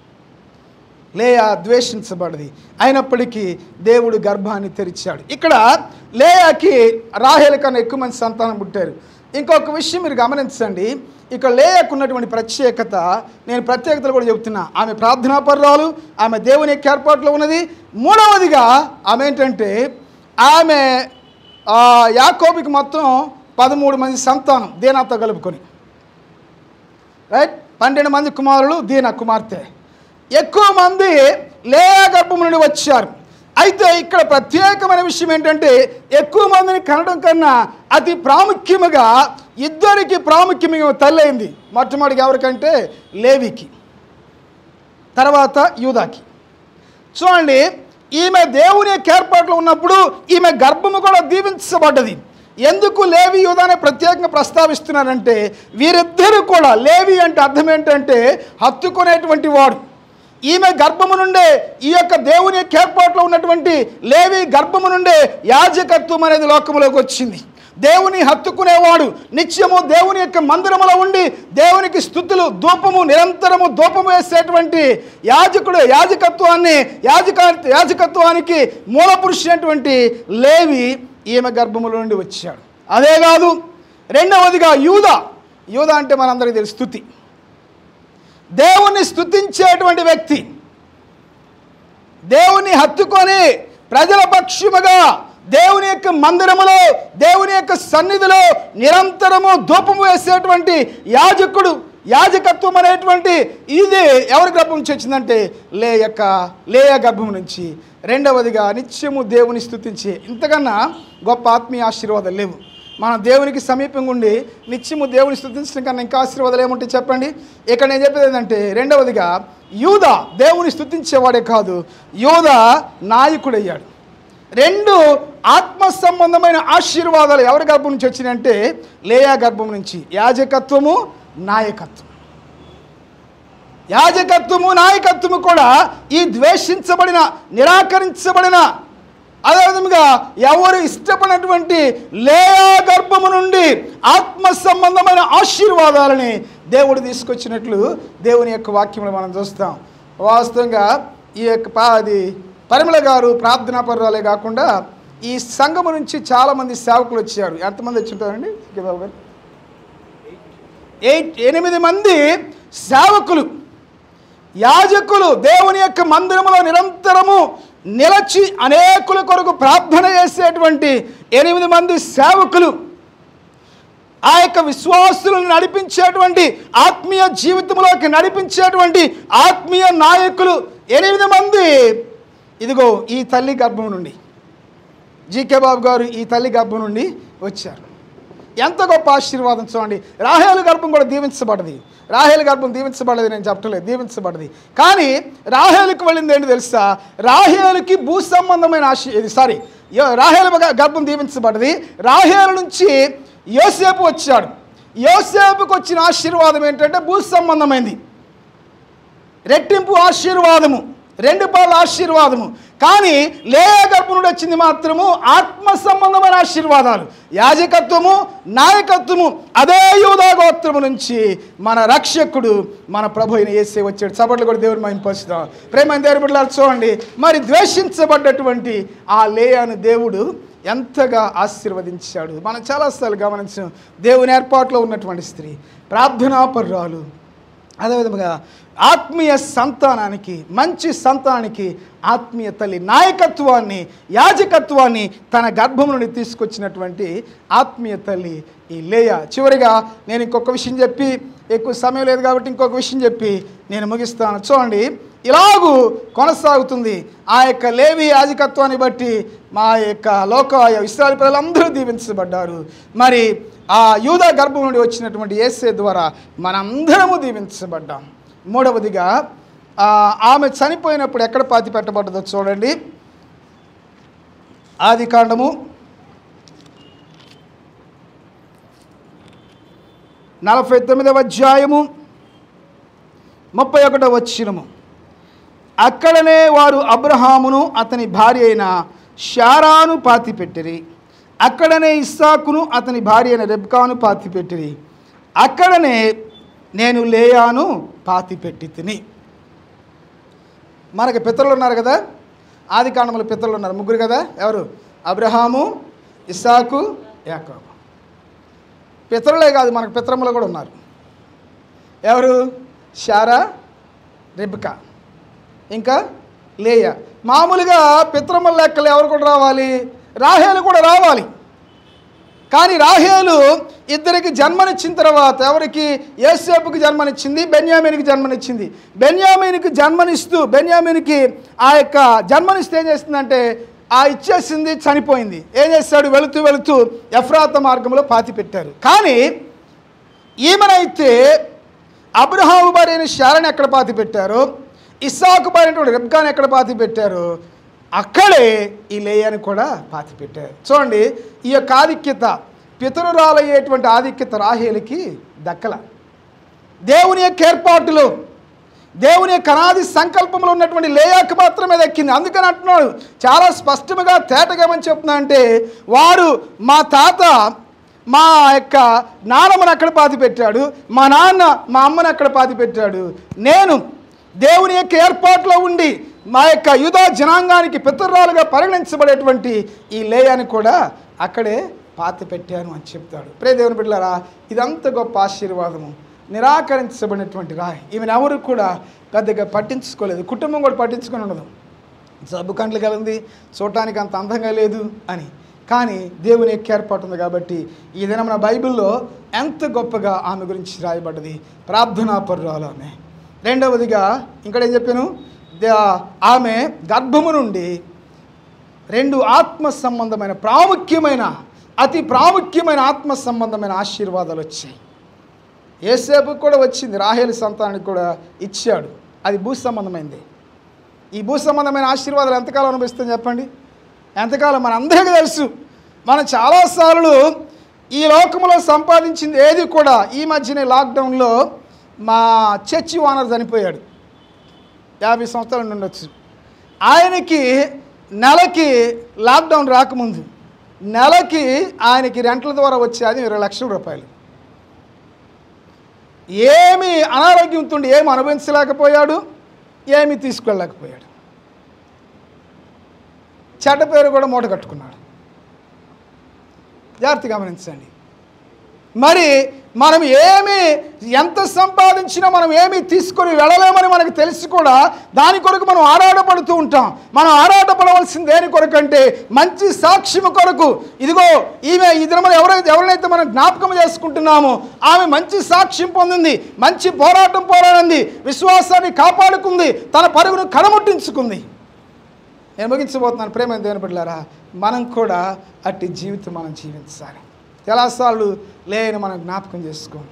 లేయా ద్వేషించబడది అయినప్పటికీ దేవుడు గర్భాన్ని తెరిచాడు ఇక్కడ లేయాకి రాహేల కన్నా ఎక్కువ మంది సంతానం పుట్టారు ఇంకొక విషయం మీరు గమనించండి ఇక లేయకు ఉన్నటువంటి ప్రత్యేకత నేను ప్రత్యేకతలు కూడా చెబుతున్నా ఆమె ప్రార్థనాపర్రాలు ఆమె దేవుని యొక్క ఏర్పాట్లో ఉన్నది మూడవదిగా ఆమె ఏంటంటే ఆమె ఆ, యాకోబుకి మొత్తం పదమూడు మంది సంతానం దీనాతో కలుపుకొని రైట్ పన్నెండు మంది కుమారులు దీన కుమార్తె ఎక్కువ మంది లేయా గర్భం నుండి వచ్చారు అయితే ఇక్కడ ప్రత్యేకమైన విషయం ఏంటంటే ఎక్కువ మందిని కనడం కన్నా అతి ప్రాముఖ్యముగా ఇద్దరికి ప్రాముఖ్యమైన తల్లి అయింది మొట్టమొదటిగా ఎవరికంటే లేవికి తర్వాత యూదాకి చూడండి ఈమె దేవుని యొక్క ఏర్పాట్లో ఉన్నప్పుడు ఈమె గర్భము కూడా దీవించబడ్డది ఎందుకు లేవి యూదానే ప్రత్యేకంగా ప్రస్తావిస్తున్నారంటే వీరిద్దరూ కూడా లేవి అంటే అర్థం ఏంటంటే హత్తుకునేటువంటి వాడు ఈమె గర్భము నుండే ఈ యొక్క దేవుని యొక్క ఏర్పాట్లో ఉన్నటువంటి లేవి గర్భము నుండే యాజకత్వం అనేది లోకములోకి వచ్చింది దేవుని హత్తుకునేవాడు నిత్యము దేవుని యొక్క మందిరములో ఉండి దేవునికి స్థుతులు ధూపము నిరంతరము ధూపము వేసేటువంటి యాజకుడు యాజకత్వాన్ని యాజక యాజకత్వానికి మూల పురుషునటువంటి లేవి ఈమె గర్భములో నుండి వచ్చాడు అదే కాదు రెండవదిగా యూద యూద అంటే మనందరికీ తెలుసు స్థుతి దేవుణ్ణి స్థుతించేటువంటి వ్యక్తి దేవుని హత్తుకొని ప్రజల పక్షముగా దేవుని యొక్క మందిరములో దేవుని యొక్క సన్నిధిలో నిరంతరము ధూపము వేసేటువంటి యాజకుడు యాజకత్వం అనేటువంటి ఇది ఎవరి గర్భం నుంచి వచ్చిందంటే లే యొక్క లేయ గర్భం నుంచి రెండవదిగా నిత్యము దేవుని స్థుతించే ఇంతకన్నా గొప్ప ఆత్మీయ ఆశీర్వాదాలు లేవు మన దేవునికి సమీపంగా ఉండి నిత్యము దేవుని స్థుతించడం కన్నా ఇంకా ఆశీర్వాదాలు ఏముంటాయి చెప్పండి ఇక్కడ నేను చెప్పేది ఏంటంటే రెండవదిగా యూద దేవుని స్థుతించేవాడే కాదు యూద నాయకుడయ్యాడు రెండు ఆత్మ సంబంధమైన ఆశీర్వాదాలు ఎవరి గర్భం నుంచి వచ్చినాయంటే లేయా గర్భం నుంచి యాజకత్వము నాయకత్వం యాజకత్వము నాయకత్వము కూడా ఈ ద్వేషించబడిన నిరాకరించబడిన అదేవిధంగా ఎవరు ఇష్టపడినటువంటి లేయా గర్భము నుండి ఆత్మ సంబంధమైన ఆశీర్వాదాలని దేవుడు తీసుకొచ్చినట్లు దేవుని యొక్క వాక్యములు మనం చూస్తాం వాస్తవంగా ఈ యొక్క పా అది పరిమళ గారు ప్రార్థనా పర్వాలే కాకుండా ఈ సంఘము నుంచి చాలామంది సేవకులు వచ్చారు ఎంతమంది వచ్చి ఉంటారండి బాబు గారు ఎయిట్ ఎనిమిది మంది సేవకులు యాజకులు దేవుని యొక్క మందిరములో నిరంతరము నిలచి అనేకుల కొరకు ప్రార్థన చేసేటువంటి ఎనిమిది మంది సేవకులు ఆ యొక్క విశ్వాసులను నడిపించేటువంటి ఆత్మీయ జీవితంలోకి నడిపించేటువంటి ఆత్మీయ నాయకులు ఎనిమిది మంది ఇదిగో ఈ తల్లి గర్భం నుండి జీకే బాబు గారు ఈ తల్లి గర్భం నుండి వచ్చారు ఎంత గొప్ప ఆశీర్వాదం చూడండి రాహేలు గర్భం కూడా దీవించబడది రాహేలు గర్భం దీవించబడది నేను చెప్పట్లేదు దీవించబడది కానీ రాహేలుకి వెళ్ళింది ఏంటి తెలుసా రాహేలుకి భూ సంబంధమైన ఆశీ ఇది సారీ యో- రాహేలు గ- గర్భం దీవించబడది రాహేలు నుంచి యోసేపు వచ్చాడు యోసేపుకి వచ్చిన ఆశీర్వాదం ఏంటంటే భూ సంబంధమైంది రెట్టింపు ఆశీర్వాదము రెండు పాల ఆశీర్వాదము కానీ లేయ గర్భం నుండి వచ్చింది మాత్రము ఆత్మ సంబంధమైన ఆశీర్వాదాలు యాజకత్వము నాయకత్వము అదే యూదా గోత్రము నుంచి మన రక్షకుడు మన ప్రభు అయిన ఏసే వచ్చాడు సభట్లు కూడా దేవుని మేము పరుచుతాం ప్రేమ దేవుని బిడ్డలారా చూడండి మరి ద్వేషించబడ్డటువంటి ఆ లేయను దేవుడు ఎంతగా ఆశీర్వదించాడు మనం చాలాసార్లు గమనించాం దేవుని ఏర్పాట్లో ఉన్నటువంటి స్త్రీ ప్రార్థనాపర్రాలు అదేవిధంగా ఆత్మీయ సంతానానికి మంచి సంతానానికి ఆత్మీయ తల్లి నాయకత్వాన్ని యాజకత్వాన్ని తన గర్భం నుండి తీసుకొచ్చినటువంటి ఆత్మీయ తల్లి ఈ లేయ చివరిగా నేను ఇంకొక విషయం చెప్పి ఎక్కువ సమయం లేదు కాబట్టి ఇంకొక విషయం చెప్పి నేను ముగిస్తాను చూడండి ఇలాగూ కొనసాగుతుంది ఆ యొక్క లేవి యాజకత్వాన్ని బట్టి మా యొక్క లోక ఇస్రాయల్ ప్రజలందరూ దీవించబడ్డారు మరి ఆ యూదా గర్భం నుండి వచ్చినటువంటి ఏసే ద్వారా మనందరము దీవించబడ్డాం మూడవదిగా ఆ, ఆమె చనిపోయినప్పుడు ఎక్కడ పాతి పెట్టబడ్డదో చూడండి ఆది కాండము నలభై తొమ్మిదవ అధ్యాయము ముప్పై ఒకటవ వచ్చినము అక్కడనే వారు అబ్రహామును అతని భార్య అయిన షారాను పాతిపెట్టిరి అక్కడనే ఇస్సాకును అతని భార్య అయిన రెబ్కాను పాతిపెట్టిరి అక్కడనే నేను లేయాను పాతిపెట్టి తిని మనకి పితరులు ఉన్నారు కదా ఆది కాండంలో పితరులు ఉన్నారు ముగ్గురు కదా ఎవరు అబ్రహాము ఇస్సాకు యాకోబు పితరులే కాదు మనకు పితరములు కూడా ఉన్నారు ఎవరు షారా రెబ్కా ఇంకా లేయ మామూలుగా పిత్రముల లెక్కలు ఎవరు కూడా రావాలి రాహేలు కూడా రావాలి కానీ రాహేలు ఇద్దరికి జన్మనిచ్చిన తర్వాత ఎవరికి యేసేపుకి జన్మనిచ్చింది బెన్యామీనికి జన్మనిచ్చింది బెన్యామీనికి జన్మనిస్తూ బెన్యామీనికి ఆ యొక్క జన్మనిస్తే ఏం చేస్తుందంటే ఆ ఇచ్చేసింది చనిపోయింది ఏం చేస్తాడు వెళుతూ వెళుతూ ఎఫ్రాత మార్గంలో పాతి పెట్టారు కానీ ఈమెనైతే అబ్రహాము భార్యని శారని ఎక్కడ పాతి పెట్టారు ఇస్సాకు భార్యటువంటి రెబ్గాని ఎక్కడ పాతి పెట్టారు అక్కడే ఈ లేయని కూడా పాతి పెట్టారు చూడండి ఈ యొక్క ఆధిక్యత పితరురాలయ్యేటువంటి ఆధిక్యత రాహేలికి దక్కల దేవుని యొక్క ఏర్పాటులో దేవుని యొక్క అనాది సంకల్పంలో ఉన్నటువంటి లేయాకు మాత్రమే దక్కింది అందుకని అంటున్నాడు చాలా స్పష్టంగా తేటగా ఏమని చెప్తున్నా అంటే వారు మా తాత మా యొక్క నాన్నమ్మను అక్కడ పాతి పెట్టాడు మా నాన్న మా అమ్మను అక్కడ పాతి పెట్టాడు నేను దేవుని యొక్క ఏర్పాట్లో ఉండి మా యొక్క యుధా జనాంగానికి పితృరాలుగా పరిగణించబడేటువంటి ఈ లేయాని కూడా అక్కడే పాతి పెట్టాను అని చెప్తాడు ప్రే దేవుని బిడ్డలారా ఇదంత గొప్ప ఆశీర్వాదము నిరాకరించబడినటువంటి రాయి ఈమెను ఎవరు కూడా పెద్దగా పట్టించుకోలేదు కుటుంబం కూడా పట్టించుకొని ఉండదు జబ్బు కండ్లు కలింది చూడటానికి అంత అందంగా లేదు అని కానీ దేవుని యొక్క ఏర్పాటు ఉంది కాబట్టి ఈ దినం మన బైబిల్లో ఎంత గొప్పగా ఆమె గురించి రాయబడ్డది ప్రార్థనా పరురాలు ఆమె రెండవదిగా ఇక్కడ ఏం చెప్పాను ద- ఆమె గర్భము నుండి రెండు ఆత్మ సంబంధమైన ప్రాముఖ్యమైన అతి ప్రాముఖ్యమైన ఆత్మ సంబంధమైన ఆశీర్వాదాలు వచ్చాయి ఏసేపు కూడా వచ్చింది రాహేలు సంతానానికి కూడా ఇచ్చాడు అది భూ సంబంధమైంది ఈ భూ సంబంధమైన ఆశీర్వాదాలు ఎంతకాలం అనుభవిస్తుంది చెప్పండి ఎంతకాలం మన అందరికీ తెలుసు మనం చాలాసార్లు ఈ లోకంలో సంపాదించింది ఏది కూడా ఈ మధ్యనే లాక్డౌన్లో మా చర్చి ఓనర్ చనిపోయాడు యాభై సంవత్సరాల నుండి ఉండొచ్చు ఆయనకి నెలకి లాక్డౌన్ రాకముందు నెలకి ఆయనకి రెంట్ల ద్వారా వచ్చేది ఇరవై లక్షల రూపాయలు ఏమి అనారోగ్యంతో ఉండి ఏమి అనుభవించలేకపోయాడు ఏమి తీసుకెళ్ళలేకపోయాడు చెడ్డ పేరు కూడా మూట కట్టుకున్నాడు జాగ్రత్త గమనించండి మరి మనం ఏమి ఎంత సంపాదించినా మనం ఏమి తీసుకొని వెళ్ళలేమని మనకు తెలిసి కూడా దాని కొరకు మనం ఆరాటపడుతూ ఉంటాం మనం ఆరాటపడవలసింది దేని కొరకు అంటే మంచి సాక్ష్యము కొరకు ఇదిగో ఈమె ఈ దినమున ఎవరైతే ఎవరినైతే మనం జ్ఞాపకం చేసుకుంటున్నామో ఆమె మంచి సాక్ష్యం పొందింది మంచి పోరాటం పోరాడింది విశ్వాసాన్ని కాపాడుకుంది తన పరుగును కడముట్టించుకుంది నేను ముగించబోతున్నాను ప్రేమ దేవుని బిడ్డలారా మనం కూడా అట్టి జీవితం మనం జీవించాలి చాలాసార్లు లేని మనం జ్ఞాపకం చేసుకోం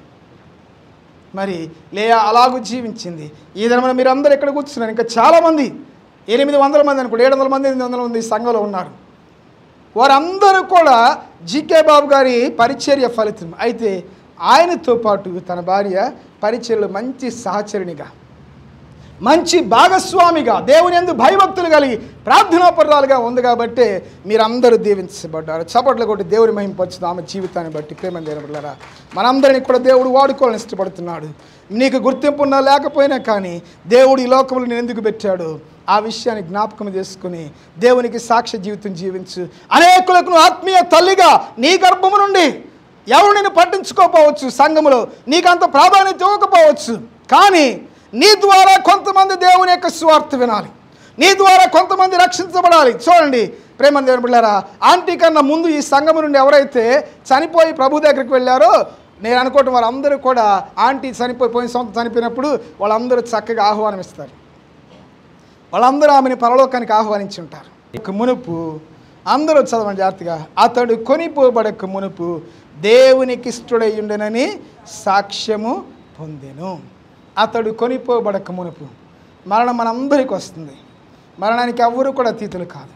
మరి లేయా అలాగూ జీవించింది ఈ దినమున మీరు అందరూ ఎక్కడ కూర్చున్నారు ఇంకా చాలామంది ఎనిమిది వందల మంది అనుకోండి ఏడు వందల మంది ఎనిమిది వందల మంది సంఘంలో ఉన్నారు వారందరూ కూడా జీకే బాబు గారి పరిచర్య ఫలితం అయితే ఆయనతో పాటు తన భార్య పరిచర్యలో మంచి సహచరునిగా మంచి భాగస్వామిగా దేవుని ఎందు భయభక్తులు కలిగి ప్రార్థనాపరాలుగా ఉంది కాబట్టి మీరందరూ దీవించబడ్డారు చప్పట్లు కొట్టి దేవుని మహింపరచుదు ఆమె జీవితాన్ని బట్టి ప్రేమ దేవబడ్డారా మనందరినీ కూడా దేవుడు వాడుకోవాలని ఇష్టపడుతున్నాడు నీకు గుర్తింపు ఉన్నా లేకపోయినా కానీ దేవుడు ఈ లోకంలో నేను ఎందుకు పెట్టాడు ఆ విషయాన్ని జ్ఞాపకం చేసుకుని దేవునికి సాక్ష్య జీవితం జీవించు అనేకులకు నువ్వు ఆత్మీయ తల్లిగా నీ గర్భము నుండి ఎవరు నేను పట్టించుకోకపోవచ్చు సంఘములో నీకంత ప్రాధాన్యత ఇవ్వకపోవచ్చు కానీ నీ ద్వారా కొంతమంది దేవుని యొక్క స్వార్థ వినాలి నీ ద్వారా కొంతమంది రక్షించబడాలి చూడండి ప్రేమ దేవుని బిళ్ళారా ఆంటీ కన్నా ముందు ఈ సంఘము నుండి ఎవరైతే చనిపోయి ప్రభు దగ్గరికి వెళ్ళారో నేను అనుకోవటం వాళ్ళందరూ కూడా ఆంటీ చనిపోయి పోయిన సంవత్సరం చనిపోయినప్పుడు వాళ్ళందరూ చక్కగా ఆహ్వానం ఇస్తారు వాళ్ళందరూ ఆమెని పరలోకానికి ఆహ్వానించి ఉంటారు ఇక మునుపు అందరూ చదవండి జాగ్రత్తగా అతడు కొనిపోబడక మునుపు దేవునికి ఇష్టడై ఉండనని సాక్ష్యము పొందెను అతడు కొనిపోబడక మునుపు మరణం మనందరికి వస్తుంది మరణానికి ఎవ్వరూ కూడా అతీతులు కాదు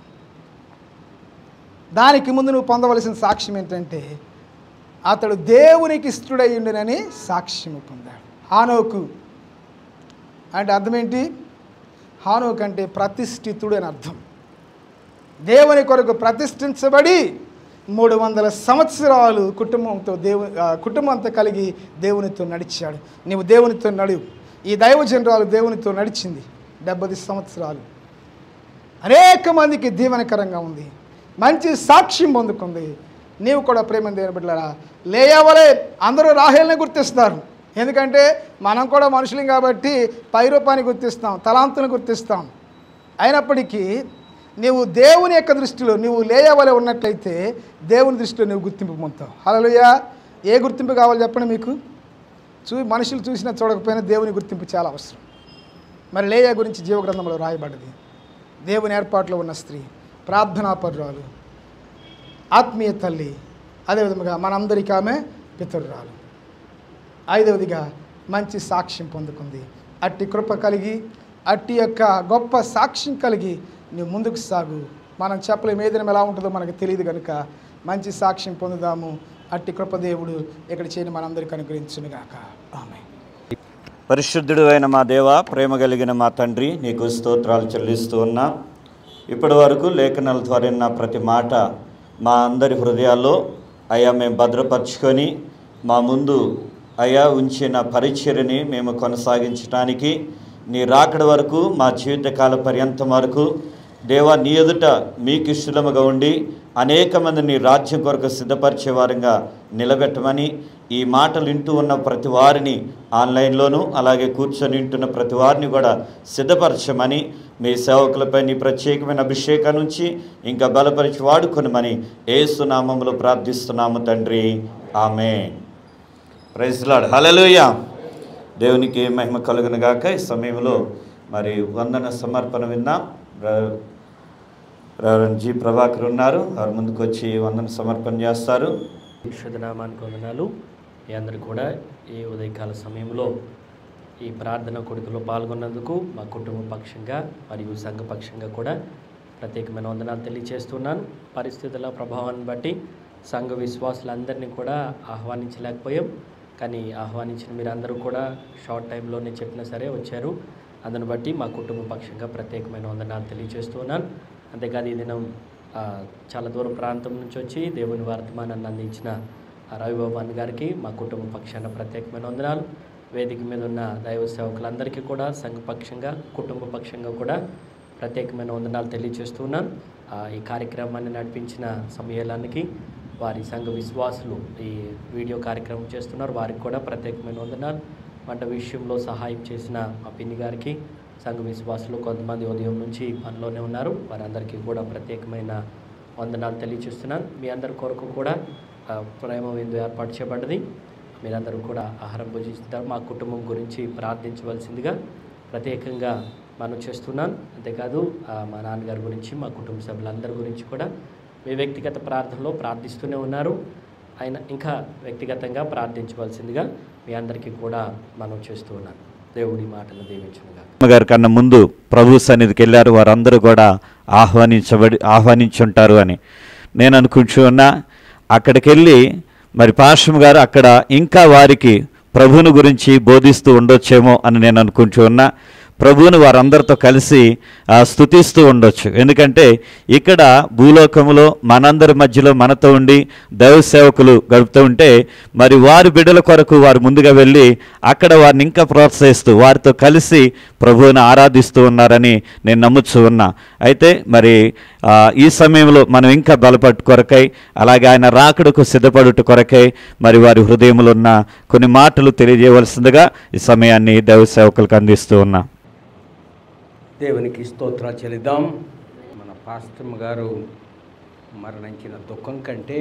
దానికి ముందు నువ్వు పొందవలసిన సాక్ష్యం ఏంటంటే అతడు దేవునికి ఇష్టడై ఉండనని సాక్ష్యము పొందాడు హానోకు అంటే అర్థం ఏంటి హానోక్ అంటే ప్రతిష్ఠితుడు అని అర్థం దేవుని కొరకు ప్రతిష్ఠించబడి మూడు వందల సంవత్సరాలు కుటుంబంతో దేవు ఆ, కుటుంబంతో కలిగి దేవునితో నడిచాడు నీవు దేవునితో నడువు ఈ దైవజనరాలు దేవునితో నడిచింది డెబ్బది సంవత్సరాలు అనేక మందికి దీవెనకరంగా ఉంది మంచి సాక్ష్యం పొందుకుంది నీవు కూడా ప్రేమ దేవుని బిడ్డలారా లేయవలే అందరూ రాహేల్ని గుర్తిస్తారు ఎందుకంటే మనం కూడా మనుషులం కాబట్టి పై రూపాన్ని గుర్తిస్తాం తలాంతుని గుర్తిస్తాం అయినప్పటికీ నీవు దేవుని యొక్క దృష్టిలో నువ్వు లేయవలే ఉన్నట్లయితే దేవుని దృష్టిలో నువ్వు గుర్తింపు పొందుతావు హలోయ ఏ గుర్తింపు కావాలి చెప్పండి మీకు చూ మనుషులు చూసినా చూడకపోయినా దేవుని గుర్తింపు చాలా అవసరం మరి లేయా గురించి జీవగ్రంథంలో రాయబడ్డది దేవుని ఏర్పాట్లో ఉన్న స్త్రీ ప్రార్థనాపరురాలు ఆత్మీయ తల్లి అదేవిధంగా మనందరికీ ఆమె పితరురాలు ఐదవదిగా మంచి సాక్ష్యం పొందుకుంది అట్టి కృప కలిగి అట్టి యొక్క గొప్ప సాక్ష్యం కలిగి నువ్వు ముందుకు సాగు మనం చెప్పలేము ఏ దినం ఎలా ఉంటుందో మనకు తెలియదు కనుక మంచి సాక్ష్యం పొందుదాము అట్టి కృపదేవుడు ఇక్కడ చేయని మనందరికీ అనుగ్రహించునుగాక ఆమె పరిశుద్ధుడు అయిన మా దేవ ప్రేమ కలిగిన మా తండ్రి నీకు స్తోత్రాలు చెల్లిస్తూ ఉన్నా ఇప్పటి వరకు లేఖనాల ద్వారా విన్న ప్రతి మాట మా అందరి హృదయాల్లో అయా మేము భద్రపరుచుకొని మా ముందు అయా ఉంచిన పరిచర్ని మేము కొనసాగించడానికి నీ రాకడ వరకు మా జీవితకాల పర్యంతం వరకు దేవా నీ ఎదుట మీకు ఇష్టముగా ఉండి అనేక మంది నీ రాజ్యం కొరకు సిద్ధపరిచే వారంగా నిలబెట్టమని ఈ మాటలు వింటూ ఉన్న ప్రతి వారిని ఆన్లైన్లోనూ అలాగే కూర్చొని వింటున్న ప్రతి వారిని కూడా సిద్ధపరచమని మీ సేవకులపై నీ ప్రత్యేకమైన అభిషేకం నుంచి ఇంకా బలపరిచి వాడుకొనమని ఏసునామంలో ప్రార్థిస్తున్నాము తండ్రి ఆమె ప్రైజ్లాడ్ హలలుయ దేవునికి మహిమ కలుగును గాక ఈ సమయంలో మరి వందన సమర్పణ విన్నాం ర- రెవరెండ్ జి ప్రభాకర్ ఉన్నారు వారు ముందుకు వచ్చి వందన సమర్పణ చేస్తారు శుధనామానికి వందనాలు మీ అందరూ కూడా ఈ ఉదయకాల సమయంలో ఈ ప్రార్థన కొడుకులో పాల్గొన్నందుకు మా కుటుంబ పక్షంగా మరియు సంఘ పక్షంగా కూడా ప్రత్యేకమైన వందనాలు తెలియజేస్తున్నాను పరిస్థితుల ప్రభావాన్ని బట్టి సంఘ విశ్వాసులందరినీ కూడా ఆహ్వానించలేకపోయాం కానీ ఆహ్వానించిన మీరందరూ కూడా షార్ట్ టైంలోనే చెప్పినా సరే వచ్చారు అందుని బట్టి మా కుటుంబ పక్షంగా ప్రత్యేకమైన వందనాలు తెలియజేస్తున్నాను అంతేకాదు ఈ దినం ఆ, చాలా దూర ప్రాంతం నుంచి వచ్చి దేవుని వర్తమానాన్ని అందించిన ఆ రవిబాబు గారికి మా కుటుంబ పక్షాన ప్రత్యేకమైన వందనాలు వేదిక మీద ఉన్న దైవ సేవకులందరికీ కూడా సంఘ పక్షంగా కుటుంబ పక్షంగా కూడా ప్రత్యేకమైన వందనాలు తెలియజేస్తున్నాను ఆ, ఈ కార్యక్రమాన్ని నడిపించిన సమయాలానికి వారి సంఘ విశ్వాసులు ఈ వీడియో కార్యక్రమం చేస్తున్నారు వారికి కూడా ప్రత్యేకమైన వందనాలు వంట విషయంలో సహాయం చేసిన మా పిన్ని గారికి సంఘ విశ్వాసులు కొంతమంది ఉదయం నుంచి పనిలోనే ఉన్నారు వారందరికీ కూడా ప్రత్యేకమైన వందనాలు తెలియజేస్తున్నాను మీ అందరి కొరకు కూడా ఆ, ప్రేమ విందు ఏర్పాటు చేయబడ్డది మీరందరూ కూడా ఆహారం భుజిస్తారు మా కుటుంబం గురించి ప్రార్థించవలసిందిగా ప్రత్యేకంగా మనం చేస్తున్నాను అంతేకాదు ఆ, మా నాన్నగారి గురించి మా కుటుంబ సభ్యులందరి గురించి కూడా మీ వ్యక్తిగత ప్రార్థనలో ప్రార్థిస్తూనే ఉన్నారు ఆయన ఇంకా వ్యక్తిగతంగా ప్రార్థించవలసిందిగా మీ అందరికీ కూడా మనం చేస్తూ ఉన్నాను దేవుడి మాటలు దీవించునుగా గారి కన్నా ముందు ప్రభు సన్నిధికి వెళ్ళారు వారందరూ కూడా ఆహ్వానించబడి ఆహ్వానించుంటారు అని నేను అనుకుంటూ ఉన్నా అక్కడికి వెళ్ళి మరి పాశ్వం గారు అక్కడ ఇంకా వారికి ప్రభువుని గురించి బోధిస్తూ ఉండొచ్చేమో అని నేను అనుకుంటూ ఉన్నా ప్రభువుని వారందరితో కలిసి ఆ, స్తుతిస్తూ ఉండొచ్చు ఎందుకంటే ఇక్కడ భూలోకములో మనందరి మధ్యలో మనతో ఉండి దైవ సేవకులు గడుపుతూ ఉంటే మరి వారి బిడ్డల కొరకు వారు ముందుగా వెళ్ళి అక్కడ వారిని ఇంకా ప్రోత్సహిస్తూ వారితో కలిసి ప్రభువుని ఆరాధిస్తూ ఉన్నారని నేను నమ్ముతూ ఉన్నా అయితే మరి ఆ, ఈ సమయంలో మనం ఇంకా బలపట్టు కొరకై అలాగే ఆయన రాకడకు సిద్ధపడుట కొరకై మరి వారి హృదయంలో ఉన్న కొన్ని మాటలు తెలియజేయవలసిందిగా ఈ సమయాన్ని దైవ సేవకులకు అందిస్తూ ఉన్నా దేవునికి స్తోత్ర చెల్లిద్దాం మన పాస్టమ్ గారు మరణించిన దుఃఖం కంటే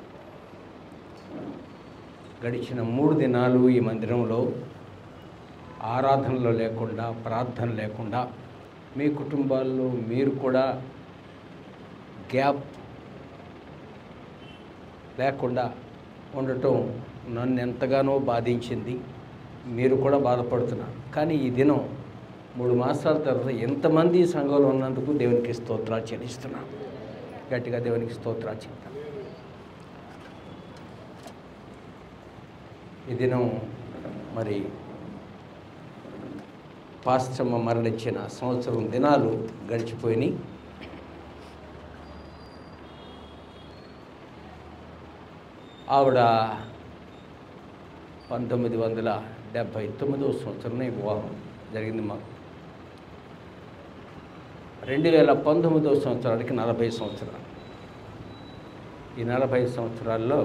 గడిచిన మూడు దినాలు ఈ మందిరంలో ఆరాధనలో లేకుండా ప్రార్థన లేకుండా మీ కుటుంబాల్లో మీరు కూడా గ్యాప్ లేకుండా ఉండటం నన్ను ఎంతగానో బాధించింది మీరు కూడా బాధపడుతున్నారు కానీ ఈ దినం మూడు మాసాల తర్వాత ఎంతమంది ఈ సంఘంలో ఉన్నందుకు దేవునికి స్తోత్రాలు చెల్లిస్తున్నాను గట్టిగా దేవునికి స్తోత్రాలు చెప్తాను ఈ దినం మరి పాశ్చమ్మ మరణించిన సంవత్సరం దినాలు గడిచిపోయినాయి ఆవిడ పంతొమ్మిది వందల డెబ్భై తొమ్మిదవ సంవత్సరమే వివాహం జరిగింది మాకు రెండు వేల పంతొమ్మిదవ సంవత్సరానికి నలభై సంవత్సరాలు ఈ నలభై సంవత్సరాల్లో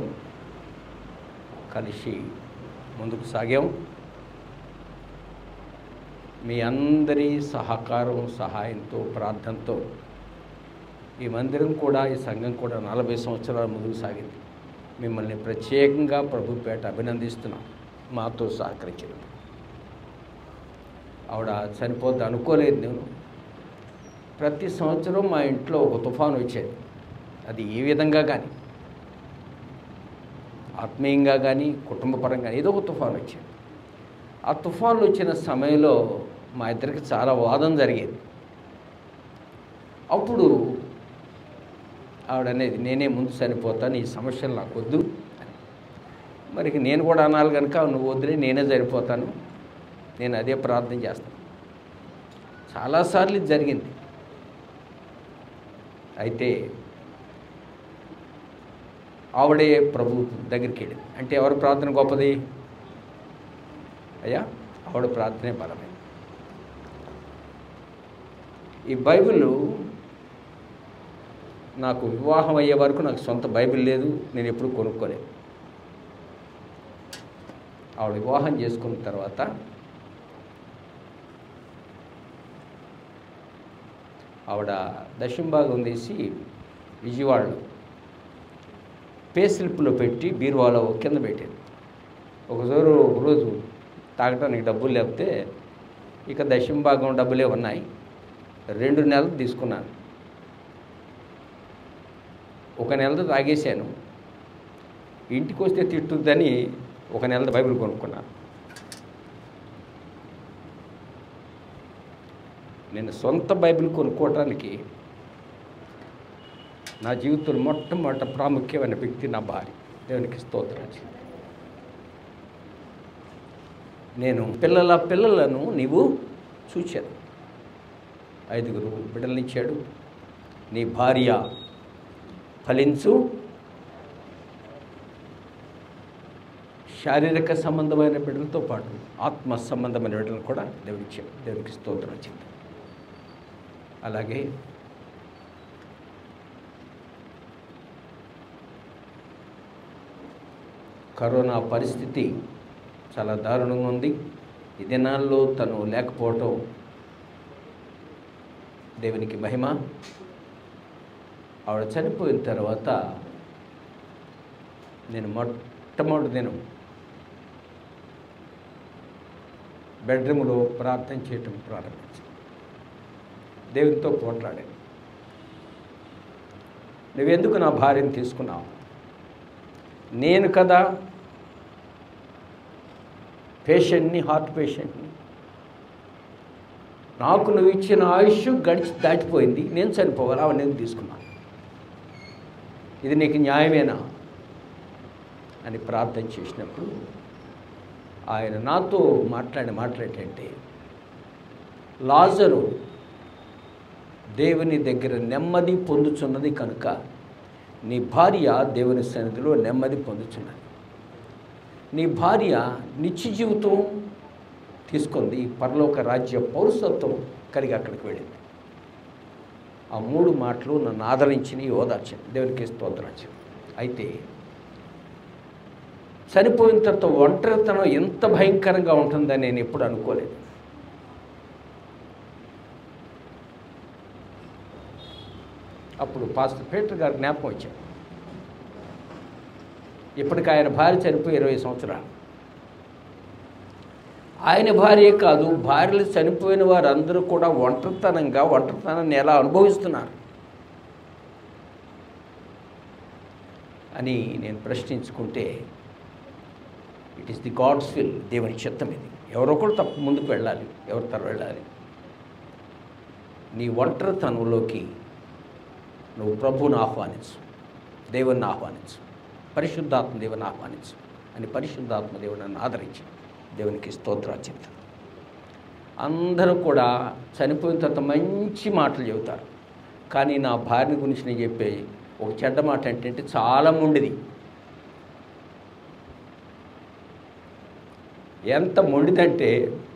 కలిసి ముందుకు సాగాం మీ అందరి సహకారం సహాయంతో ప్రార్థనతో ఈ మందిరం కూడా ఈ సంఘం కూడా నలభై సంవత్సరాలు ముందుకు సాగింది మిమ్మల్ని ప్రత్యేకంగా ప్రభుపేట అభినందిస్తున్నాం మాతో సహకరించడం ఆవిడ చనిపోద్ది అనుకోలేదు నేను ప్రతి సంవత్సరం మా ఇంట్లో ఒక తుఫాను వచ్చేది అది ఏ విధంగా కానీ ఆత్మీయంగా కానీ కుటుంబపరంగా కానీ ఏదో ఒక తుఫాను వచ్చేది ఆ తుఫాన్లు వచ్చిన సమయంలో మా ఇద్దరికి చాలా వాదం జరిగేది అప్పుడు ఆవిడ అనేది నేనే ముందు చనిపోతాను ఈ సమస్యలు నాకు వద్దు అని. మరి ఇక నేను కూడా అనాలి కనుక నువ్వు వద్దులే నేనే సరిపోతాను నేను అదే ప్రార్థన చేస్తాను చాలాసార్లు ఇది జరిగింది అయితే ఆవిడే ప్రభు దగ్గరికి వెళ్ళింది అంటే ఎవరి ప్రార్థన గొప్పది అయ్యా ఆవిడ ప్రార్థనే బలమే ఈ బైబిల్ నాకు వివాహం అయ్యే వరకు నాకు సొంత బైబిల్ లేదు నేను ఎప్పుడు కొనుక్కోలేదు ఆవిడ వివాహం చేసుకున్న తర్వాత ఆవిడ దశంభాగం తీసి విజయవాడలో పే స్లిప్లో పెట్టి బీరువాలో కింద పెట్టింది ఒకసారి ఒకరోజు తాగటానికి డబ్బులు లేకపోతే ఇక దశంభాగం డబ్బులే ఉన్నాయి రెండు నెలలు తీసుకున్నాను ఒక నెలతో తాగేశాను ఇంటికి వస్తే తిట్టుద్దని ఒక నెల బైబిల్ కొనుక్కున్నాను నేను సొంత బైబిల్ కొనుక్కోవటానికి నా జీవితంలో మొట్టమొదట ప్రాముఖ్యమైన వ్యక్తి నా భార్య దేవునికి స్తోత్రం నేను పిల్లల పిల్లలను నీవు చూచాను ఐదుగురు బిడ్డలనిచ్చాడు నీ భార్య ఫలించు శారీరక సంబంధమైన బిడ్డలతో పాటు ఆత్మ సంబంధమైన బిడ్డలను కూడా దేవుడిచ్చాడు దేవునికి స్తోత్రం వచ్చింది అలాగే కరోనా పరిస్థితి చాలా దారుణంగా ఉంది ఈ దినాల్లో తను లేకపోవటం దేవునికి మహిమ ఆవిడ చనిపోయిన తర్వాత నేను మొట్టమొదటి దినం బెడ్రూమ్లో ప్రార్థన చేయటం ప్రారంభించాను దేవునితో పోట్లాడాను నువ్వెందుకు నా భార్యను తీసుకున్నావు నేను కదా పేషెంట్ని హార్ట్ పేషెంట్ని నాకు నువ్వు ఇచ్చిన ఆయుష్ గడిచి దాటిపోయింది నేను చనిపోవాలి అవన్నీ నేను తీసుకున్నాను ఇది నీకు న్యాయమేనా అని ప్రార్థన చేసినప్పుడు ఆయన నాతో మాట్లాడి మాట్లాడేటంటే లాజరు దేవుని దగ్గర నెమ్మది పొందుచున్నది కనుక నీ భార్య దేవుని సన్నిధిలో నెమ్మది పొందుచున్నది నీ భార్య నిత్య జీవితం తీసుకుంది పరలోక రాజ్య పౌరసత్వం కలిగి అక్కడికి వెళ్ళింది ఆ మూడు మాటలు నన్ను ఆదరించిన ఓదార్చింది దేవునికి స్తోత్రాచింది అయితే చనిపోయిన తర్వాత ఒంటరితనం ఎంత భయంకరంగా ఉంటుందని నేను ఎప్పుడు అనుకోలేదు అప్పుడు పాస్టర్ పీటర్ గారు జ్ఞాపకం వచ్చారు ఇప్పటికి ఆయన భార్య చనిపోయి ఇరవై సంవత్సరాలు ఆయన భార్యే కాదు భార్యలు చనిపోయిన వారందరూ కూడా ఒంటరితనంగా ఒంటరితనాన్ని ఎలా అనుభవిస్తున్నారు అని నేను ప్రశ్నించుకుంటే it is the God's will దేవుని చిత్తం ఇది ఎవరో కూడా తప్ప ముందుకు వెళ్ళాలి ఎవరి తర వెళ్ళాలి నీ ఒంటరితనంలోకి నువ్వు ప్రభువుని ఆహ్వానించు దేవుణ్ణి ఆహ్వానించు పరిశుద్ధాత్మ దేవుని ఆహ్వానించు అని పరిశుద్ధాత్మ దేవుడు నన్ను ఆదరించి దేవునికి స్తోత్రాచింత అందరూ కూడా చనిపోయిన తర్వాత మంచి మాటలు చెబుతారు కానీ నా భార్య గురించి నేను చెప్పే ఒక చెడ్డ మాట ఏంటంటే చాలా మొండిది ఎంత మొండిదంటే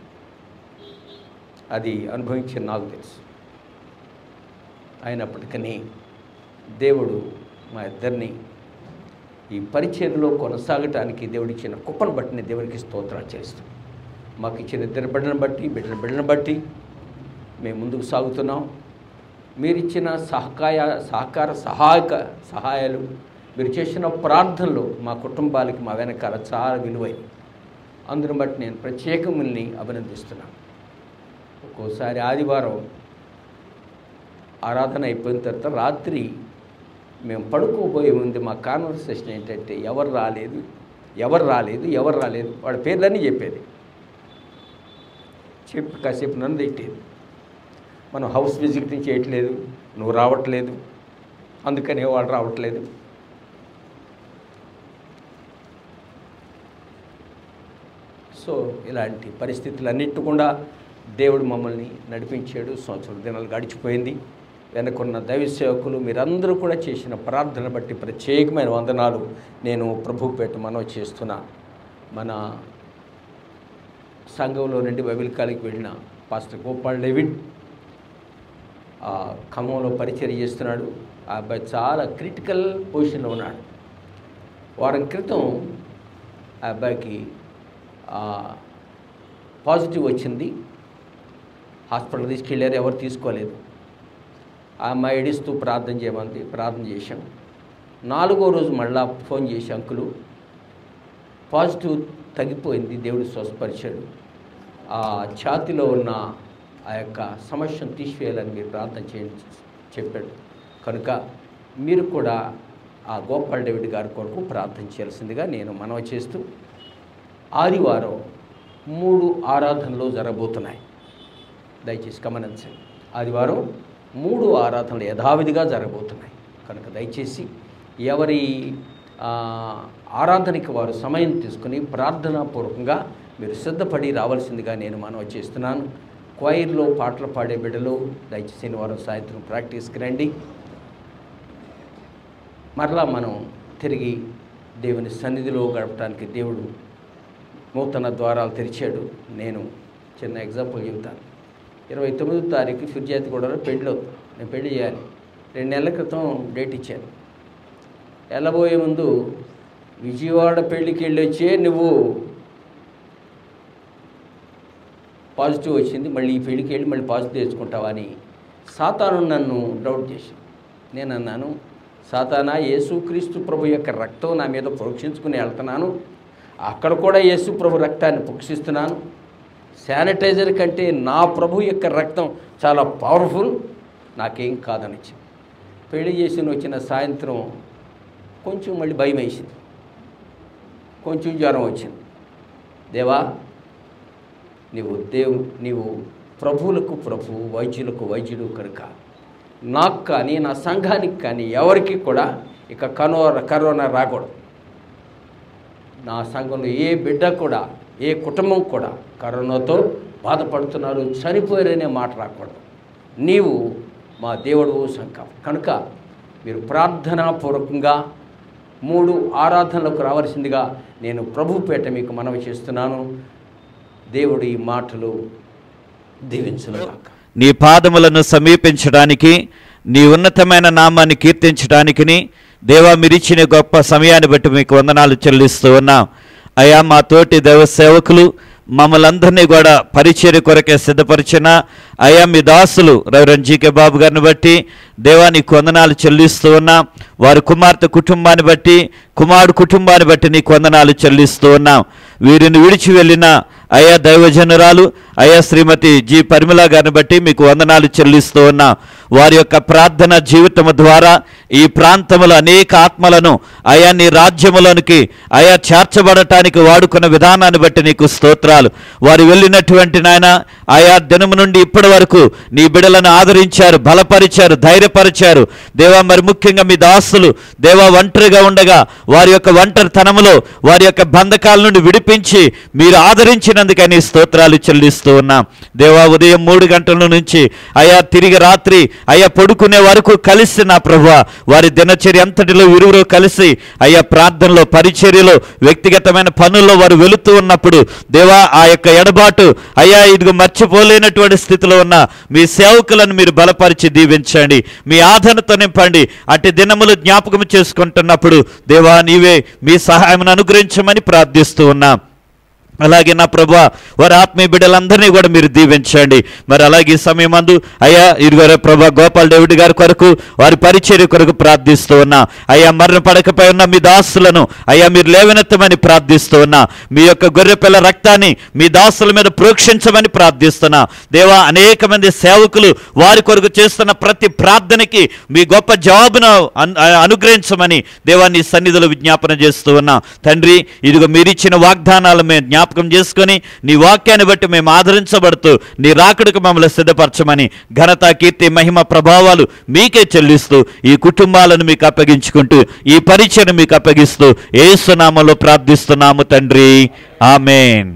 అది అనుభవించిన నాకు తెలుసు అయినప్పటికీ దేవుడు మా ఇద్దరిని ఈ పరిచర్లో కొనసాగటానికి దేవుడిచ్చిన కుప్పను బట్టి నేను దేవునికి స్తోత్రాలు చేస్తాం మాకు ఇచ్చిన ఇద్దరు బిడ్డలను బట్టి బిడ్డల బిడ్డలను బట్టి మేము ముందుకు సాగుతున్నాం మీరు ఇచ్చిన సహకాయ సహకార సహాయక సహాయాలు మీరు చేసిన ప్రార్థనలు మా కుటుంబాలకి మా వెనకాల చాలా విలువైనవి అందును బట్టి నేను ప్రత్యేకముల్ని అభినందిస్తున్నాను ఒక్కోసారి ఆదివారం ఆరాధన అయిపోయిన తర్వాత రాత్రి మేము పడుకోబోయే ముందు మా కాన్వర్సేషన్ ఏంటంటే ఎవరు రాలేదు ఎవరు రాలేదు ఎవరు రాలేదు వాళ్ళ పేర్లన్నీ చెప్పేది చెప్పి కాసేపు నన్ను తిట్టేది మనం హౌస్ విజిటింగ్ చేయట్లేదు నువ్వు రావట్లేదు అందుకనే వాళ్ళు రావట్లేదు సో ఇలాంటి పరిస్థితులన్నిటి కూడా దేవుడు మమ్మల్ని నడిపించాడు సంవత్సరం దినాలు గడిచిపోయింది వెనకున్న దైవ సేవకులు మీరందరూ కూడా చేసిన ప్రార్థన బట్టి ప్రత్యేకమైన వందనాలు నేను ప్రభుపేట మనవి చేస్తున్నా మన సంఘంలో నుండి బైబిల్ కాలికి వెళ్ళిన పాస్టర్ గోపాల్ డేవిడ్ ఆ ఖమ్మంలో పరిచయం చేస్తున్నాడు ఆ అబ్బాయి చాలా క్రిటికల్ పొజిషన్లో ఉన్నాడు వారం క్రితం ఆ అబ్బాయికి ఆ, పాజిటివ్ వచ్చింది హాస్పిటల్ తీసుకెళ్ళారు ఎవరు తీసుకోలేదు ఆ అమ్మాయి ఏడుస్తూ ప్రార్థన చేయమంది ప్రార్థన చేశాం నాలుగో రోజు మళ్ళా ఫోన్ చేసి అంకులు పాజిటివ్ తగ్గిపోయింది దేవుడు స్వస్థపరిచాడు ఆ ఛాతిలో ఉన్న ఆ యొక్క సమస్యను తీసివేయాలని మీరు ప్రార్థన చేయండి చెప్పాడు కనుక మీరు కూడా ఆ గోపాల్ డేవిడ్ గారి కొరకు ప్రార్థన చేయాల్సిందిగా నేను మనవి చేస్తూ ఆదివారం మూడు ఆరాధనలు జరగబోతున్నాయి దయచేసి గమనించండి ఆదివారం మూడు ఆరాధనలు యథావిధిగా జరగబోతున్నాయి కనుక దయచేసి ఎవరి ఆ, ఆరాధనకి వారు సమయం తీసుకుని ప్రార్థనాపూర్వకంగా మీరు సిద్ధపడి రావాల్సిందిగా నేను మనవి చేస్తున్నాను క్వైర్లో పాటలు పాడే బిడ్డలు దయచేసి శనివారం సాయంత్రం ప్రాక్టీస్కి రండి మరలా మనం తిరిగి దేవుని సన్నిధిలో గడపడానికి దేవుడు నూతన ద్వారాలు తెరిచాడు నేను చిన్న ఎగ్జాంపుల్ చెబుతాను ఇరవై తొమ్మిదో తారీఖు ఫిర్యాతిగూడలో పెళ్ళి అవుతుంది నేను పెళ్లి చేయాలి రెండు నెలల క్రితం డేట్ ఇచ్చాను వెళ్ళబోయే ముందు విజయవాడ పెళ్ళికి వెళ్ళి వచ్చే నువ్వు పాజిటివ్ వచ్చింది మళ్ళీ ఈ పెళ్ళికి వెళ్ళి మళ్ళీ పాజిటివ్ తెచ్చుకుంటావా అని సాతాను నన్ను డౌట్ చేసి నేను అన్నాను సాతానా యేసుక్రీస్తు ప్రభు యొక్క రక్తం నా మీద ప్రోక్షించుకుని వెళ్తున్నాను అక్కడ కూడా యేసు ప్రభు రక్తాన్ని పొక్షిస్తున్నాను శానిటైజర్ కంటే నా ప్రభు యొక్క రక్తం చాలా పవర్ఫుల్ నాకేం కాదని చెప్పి పెళ్లి చేసి వచ్చిన సాయంత్రం కొంచెం మళ్ళీ భయం వేసింది కొంచెం జ్వరం వచ్చింది దేవా నీవు దేవు నీవు ప్రభువులకు ప్రభు వైద్యులకు వైద్యుడు కనుక నాకు కానీ నా సంఘానికి కానీ ఎవరికి కూడా ఇక కనో కరోనా రాకూడదు నా సంఘంలో ఏ బిడ్డ కూడా ఏ కుటుంబం కూడా కరోనాతో బాధపడుతున్నారు చనిపోయారనే మాట రాకూడదు నీవు మా దేవుడు సంఘం కనుక మీరు ప్రార్థనాపూర్వకంగా మూడు ఆరాధనలకు రావాల్సిందిగా నేను ప్రభుపేట మీకు మనవి చేస్తున్నాను దేవుడు ఈ మాటలు దీవించునుగాక నీ పాదములను సమీపించడానికి నీ ఉన్నతమైన నామాన్ని కీర్తించడానికిని దేవా మీరిచ్చిన గొప్ప సమయాన్ని బట్టి మీకు వందనాలు చెల్లిస్తూ ఉన్నాం అయా మా తోటి దైవ సేవకులు మమ్మల్ని అందరినీ కూడా పరిచర్య కొరకే సిద్ధపరిచిన అయా మీ దాసులు రెవరెండ్ జీకే బాబు గారిని బట్టి దేవా నీకు వందనాలు చెల్లిస్తూ ఉన్నాం వారి కుమార్తె కుటుంబాన్ని బట్టి కుమారుడు కుటుంబాన్ని బట్టి నీకు వందనాలు చెల్లిస్తూ ఉన్నాం వీరిని విడిచి వెళ్ళిన అయా దైవజనురాలు అయా శ్రీమతి జి పరిమళ గారిని బట్టి మీకు వందనాలు చెల్లిస్తూ ఉన్నాం వారి యొక్క ప్రార్థన జీవితము ద్వారా ఈ ప్రాంతంలో అనేక ఆత్మలను అయా నీ రాజ్యములోనికి అయా చేర్చబడటానికి వాడుకున్న విధానాన్ని బట్టి నీకు స్తోత్రాలు వారు వెళ్ళినటువంటి నాయన ఆయా దినము నుండి ఇప్పటి వరకు నీ బిడలను ఆదరించారు బలపరిచారు ధైర్యపరిచారు దేవా మరి ముఖ్యంగా మీ దాసులు దేవా ఒంటరిగా ఉండగా వారి యొక్క ఒంటరితనములో వారి యొక్క బంధకాల నుండి విడిపించి మీరు ఆదరించినందుకని స్తోత్రాలు చెల్లిస్తూ ఉన్నాం దేవా ఉదయం మూడు గంటల నుంచి అయా తిరిగి రాత్రి అయ్యా పడుకునే వరకు కలిసి నా ప్రభు వారి దినచర్య అంతటిలో ఇరువురు కలిసి అయ్యా ప్రార్థనలో పరిచర్యలో వ్యక్తిగతమైన పనుల్లో వారు వెళుతూ ఉన్నప్పుడు దేవా ఆ యొక్క ఎడబాటు అయ్యా ఇదిగో మర్చిపోలేనటువంటి స్థితిలో ఉన్న మీ సేవకులను మీరు బలపరిచి దీవించండి మీ ఆదరణతో నింపండి అట్టి దినములు జ్ఞాపకం చేసుకుంటున్నప్పుడు దేవా నీవే మీ సహాయం అనుగ్రహించమని ప్రార్థిస్తూ ఉన్నాం అలాగే నా ప్రభు వారి ఆత్మీయ బిడ్డలందరినీ కూడా మీరు దీవించండి మరి అలాగే ఈ సమయం అందు అయ్యా ఇరుగారు ప్రభా గోపాల్ డేవిడ్ గారి కొరకు వారి పరిచర్య కొరకు ప్రార్థిస్తూ ఉన్నా అయ్యా మరణ పడకపై ఉన్న మీ దాసులను అయ్యా మీరు లేవనెత్తమని ప్రార్థిస్తూ ఉన్నా మీ యొక్క గొర్రెపిల్ల రక్తాన్ని మీ దాసుల మీద ప్రోక్షించమని ప్రార్థిస్తున్నా దేవా అనేక మంది సేవకులు వారి కొరకు చేస్తున్న ప్రతి ప్రార్థనకి మీ గొప్ప జవాబును అన్- అనుగ్రహించమని దేవా నీ సన్నిధిలో విజ్ఞాపన చేస్తూ ఉన్నా తండ్రి ఇదిగో మీరిచ్చిన వాగ్దానాలు మేము జ్ఞాపకం చేసుకొని నీ వాక్యాన్ని బట్టి మేము ఆదరించబడుతూ నీ రాకడకు మమ్మల్ని సిద్ధపరచమని ఘనత కీర్తి మహిమ ప్రభావాలు మీకే చెల్లిస్తూ ఈ కుటుంబాలను మీకు అప్పగించుకుంటూ ఈ పరిచయను మీకు అప్పగిస్తూ ఏసునామంలో ప్రార్థిస్తున్నాము తండ్రి ఆమెన్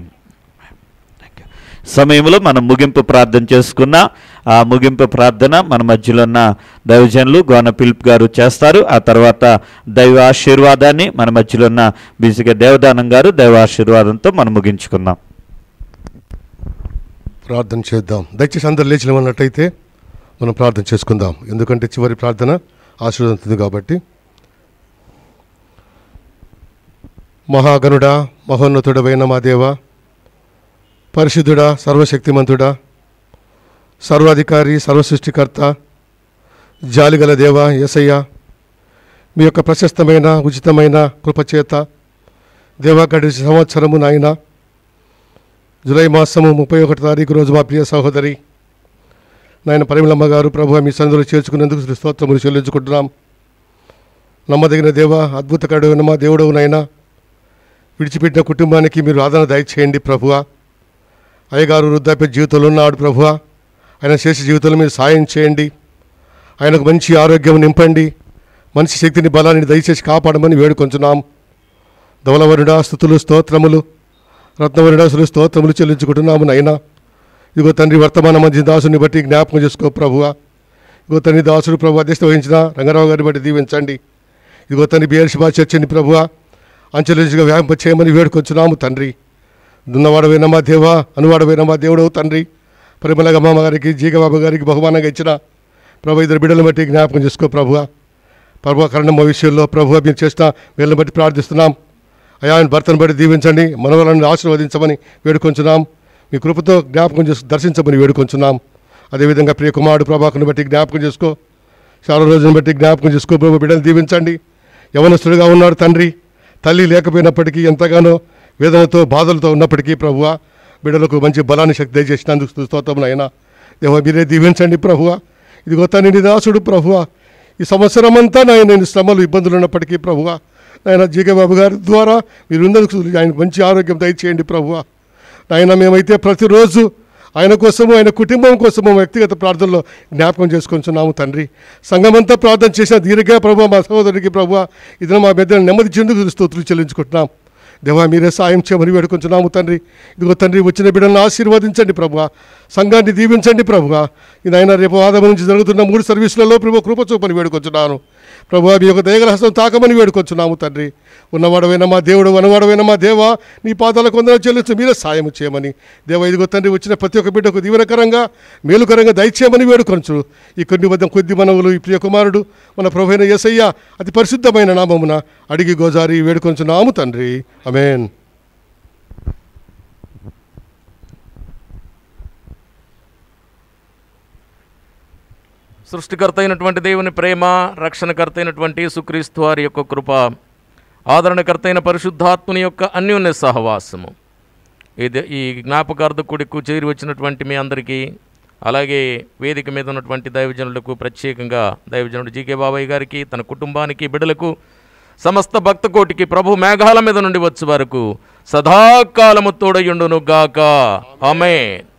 సమయంలో మనం ముగింపు ప్రార్థన చేసుకున్న ఆ ముగింపు ప్రార్థన మన మధ్యలో ఉన్న దైవజనులు గోన పిలుపు గారు చేస్తారు ఆ తర్వాత దైవ ఆశీర్వాదాన్ని మన మధ్యలో ఉన్న బిజిగా దేవదానం గారు దైవ ఆశీర్వాదంతో మనం ముగించుకుందాం ప్రార్థన చేద్దాం దయచేసి అందరు లేచి ఉన్నట్టయితే మనం ప్రార్థన చేసుకుందాం ఎందుకంటే చివరి ప్రార్థన ఆశీర్వదించింది కాబట్టి మహాగణుడా మహోన్నతుడమైన మా దేవ పరిశుద్ధుడా సర్వశక్తిమంతుడా సర్వాధికారి సర్వసృష్టికర్త జాలిగల దేవ యేసయ్య మీ యొక్క ప్రశస్తమైన ఉచితమైన కృపచేత దేవా గడిచి సంవత్సరము నాయన జూలై మాసము ముప్పై ఒకటి తారీఖు రోజు మా ప్రియ సహోదరి నాయన పరిమళమ్మ గారు ప్రభు మీ సన్నిధిలో చేర్చుకునేందుకు శ్రీ స్తోత్రములు చెల్లించుకుంటున్నాం నమ్మదగిన దేవ అద్భుతకరమైన మా దేవుడవు నాయన విడిచిపెట్టిన కుటుంబానికి మీరు ఆదరణ దయచేయండి ప్రభువా అయ్యగారు వృద్ధాప్య జీవితంలో ఉన్నాడు ప్రభువా ఆయన శేష జీవితంలో మీరు సాయం చేయండి ఆయనకు మంచి ఆరోగ్యం నింపండి మంచి శక్తిని బలాన్ని దయచేసి కాపాడమని వేడుకొంచున్నాం ధవలవరుడా స్థుతులు స్తోత్రములు రత్నవరుడాసులు స్తోత్రములు చెల్లించుకుంటున్నాము నైనా ఇదిగో తండ్రి వర్తమాన మధ్య దాసుని బట్టి జ్ఞాపకం చేసుకో ప్రభువా ఇదిగో తండ్రి దాసుడు ప్రభు అధ్యక్షత వహించిన రంగారావు గారిని బట్టి దీవించండి ఇదిగో తండ్రి బిఎర్షిబా చర్చని ప్రభువా అంచెలంచుగా వ్యాపింప చేయమని వేడుకొచ్చున్నాము తండ్రి దున్నవాడవైన మా దేవా అనువాడవైన మా దేవుడవు తండ్రి పరిమళ గమ్మ గారికి జీగబాబు గారికి బహుమానంగా ఇచ్చిన ప్రభు ఇద్దరు బిడ్డలను బట్టి జ్ఞాపకం చేసుకో ప్రభువా ప్రభు కరణమ్మ విషయంలో ప్రభు మీరు చేసిన వీళ్ళని బట్టి ప్రార్థిస్తున్నాం అయా ఆయన భర్తను బట్టి దీవించండి మనవలను ఆశీర్వదించమని వేడుకొంచున్నాం మీ కృపతో జ్ఞాపకం చేసు దర్శించమని వేడుకొంచున్నాం అదేవిధంగా ప్రియ కుమారుడు ప్రభాకుని బట్టి జ్ఞాపకం చేసుకో చాలా రోజులను బట్టి జ్ఞాపకం చేసుకో ప్రభు బిడ్డలు దీవించండి యవనస్తుడిగా ఉన్నాడు తండ్రి తల్లి లేకపోయినప్పటికీ ఎంతగానో వేదనతో బాధలతో ఉన్నప్పటికీ ప్రభువ బిడ్డలకు మంచి బలాన్ని శక్తి దయచేసినందుకు స్తోత్రం అయినా దేవ మీరే దీవించండి ప్రభువ ఇదిగో తని నిదాసుడు ప్రభువ ఈ సంవత్సరం అంతా నాయన నేను శ్రమలు ఇబ్బందులు ఉన్నప్పటికీ ప్రభువ నాయన జీగబాబు గారి ద్వారా మీరు ఉన్నందుకు ఆయన మంచి ఆరోగ్యం దయచేయండి ప్రభువ నాయన మేమైతే ప్రతిరోజు ఆయన కోసము ఆయన కుటుంబం కోసము వ్యక్తిగత ప్రార్థనలో జ్ఞాపకం చేసుకుంటున్నాము తండ్రి సంఘమంతా ప్రార్థన చేసిన దీనిగా ప్రభు మా సహోదరుడికి ప్రభు ఇది మా బిడ్డను నెమ్మది చెందుకు స్తోత్రులు చెల్లించుకుంటున్నాం దేవా మీరే సాయం చేయమని వేడుకుంటున్నాము తండ్రి ఇదిగో తండ్రి వచ్చిన బిడ్డలను ఆశీర్వదించండి ప్రభు సంఘాన్ని దీవించండి ప్రభు ఇది ఆయన రేపు ఆదమ నుంచి జరుగుతున్న మూడు సర్వీసులలో ప్రభు కృప చూపని వేడుకొచ్చున్నాను ప్రభు మీ యొక్క దయగల హస్తం తాకమని వేడుకొచ్చున్నాము తండ్రి ఉన్నవాడవైన మా దేవుడు వనవాడవైన మా దేవా నీ పాదాల కొందరు చెల్లించు మీరే సాయం చేయమని దేవ ఇదిగో తండ్రి వచ్చిన ప్రతి ఒక్క బిడ్డకు దీవెనకరంగా మేలుకరంగా దయచేయమని వేడుకొంచు ఈ కొన్ని వద్ద కొద్ది మనవులు ఈ ప్రియ కుమారుడు మన ప్రభుైన యేసయ్య అతి పరిశుద్ధమైన నామమున అడిగి గోజారి వేడుకొంచున్నాము తండ్రి అమేన్ సృష్టికర్త అయినటువంటి దేవుని ప్రేమ రక్షణకర్త అయినటువంటి సుక్రీస్తు వారి యొక్క కృప ఆదరణకర్త అయిన పరిశుద్ధాత్ముని యొక్క అన్యోన్య సహవాసము ఇది ఈ జ్ఞాపకార్థకుడికు చేరి వచ్చినటువంటి మీ అందరికీ అలాగే వేదిక మీద ఉన్నటువంటి దైవజనులకు ప్రత్యేకంగా దైవజనుడు జీకే బాబాయ్ గారికి తన కుటుంబానికి బిడ్డలకు సమస్త భక్త కోటికి ప్రభు మేఘాల మీద నుండి వచ్చే వరకు సదాకాలము తోడయుండును గాక ఆమె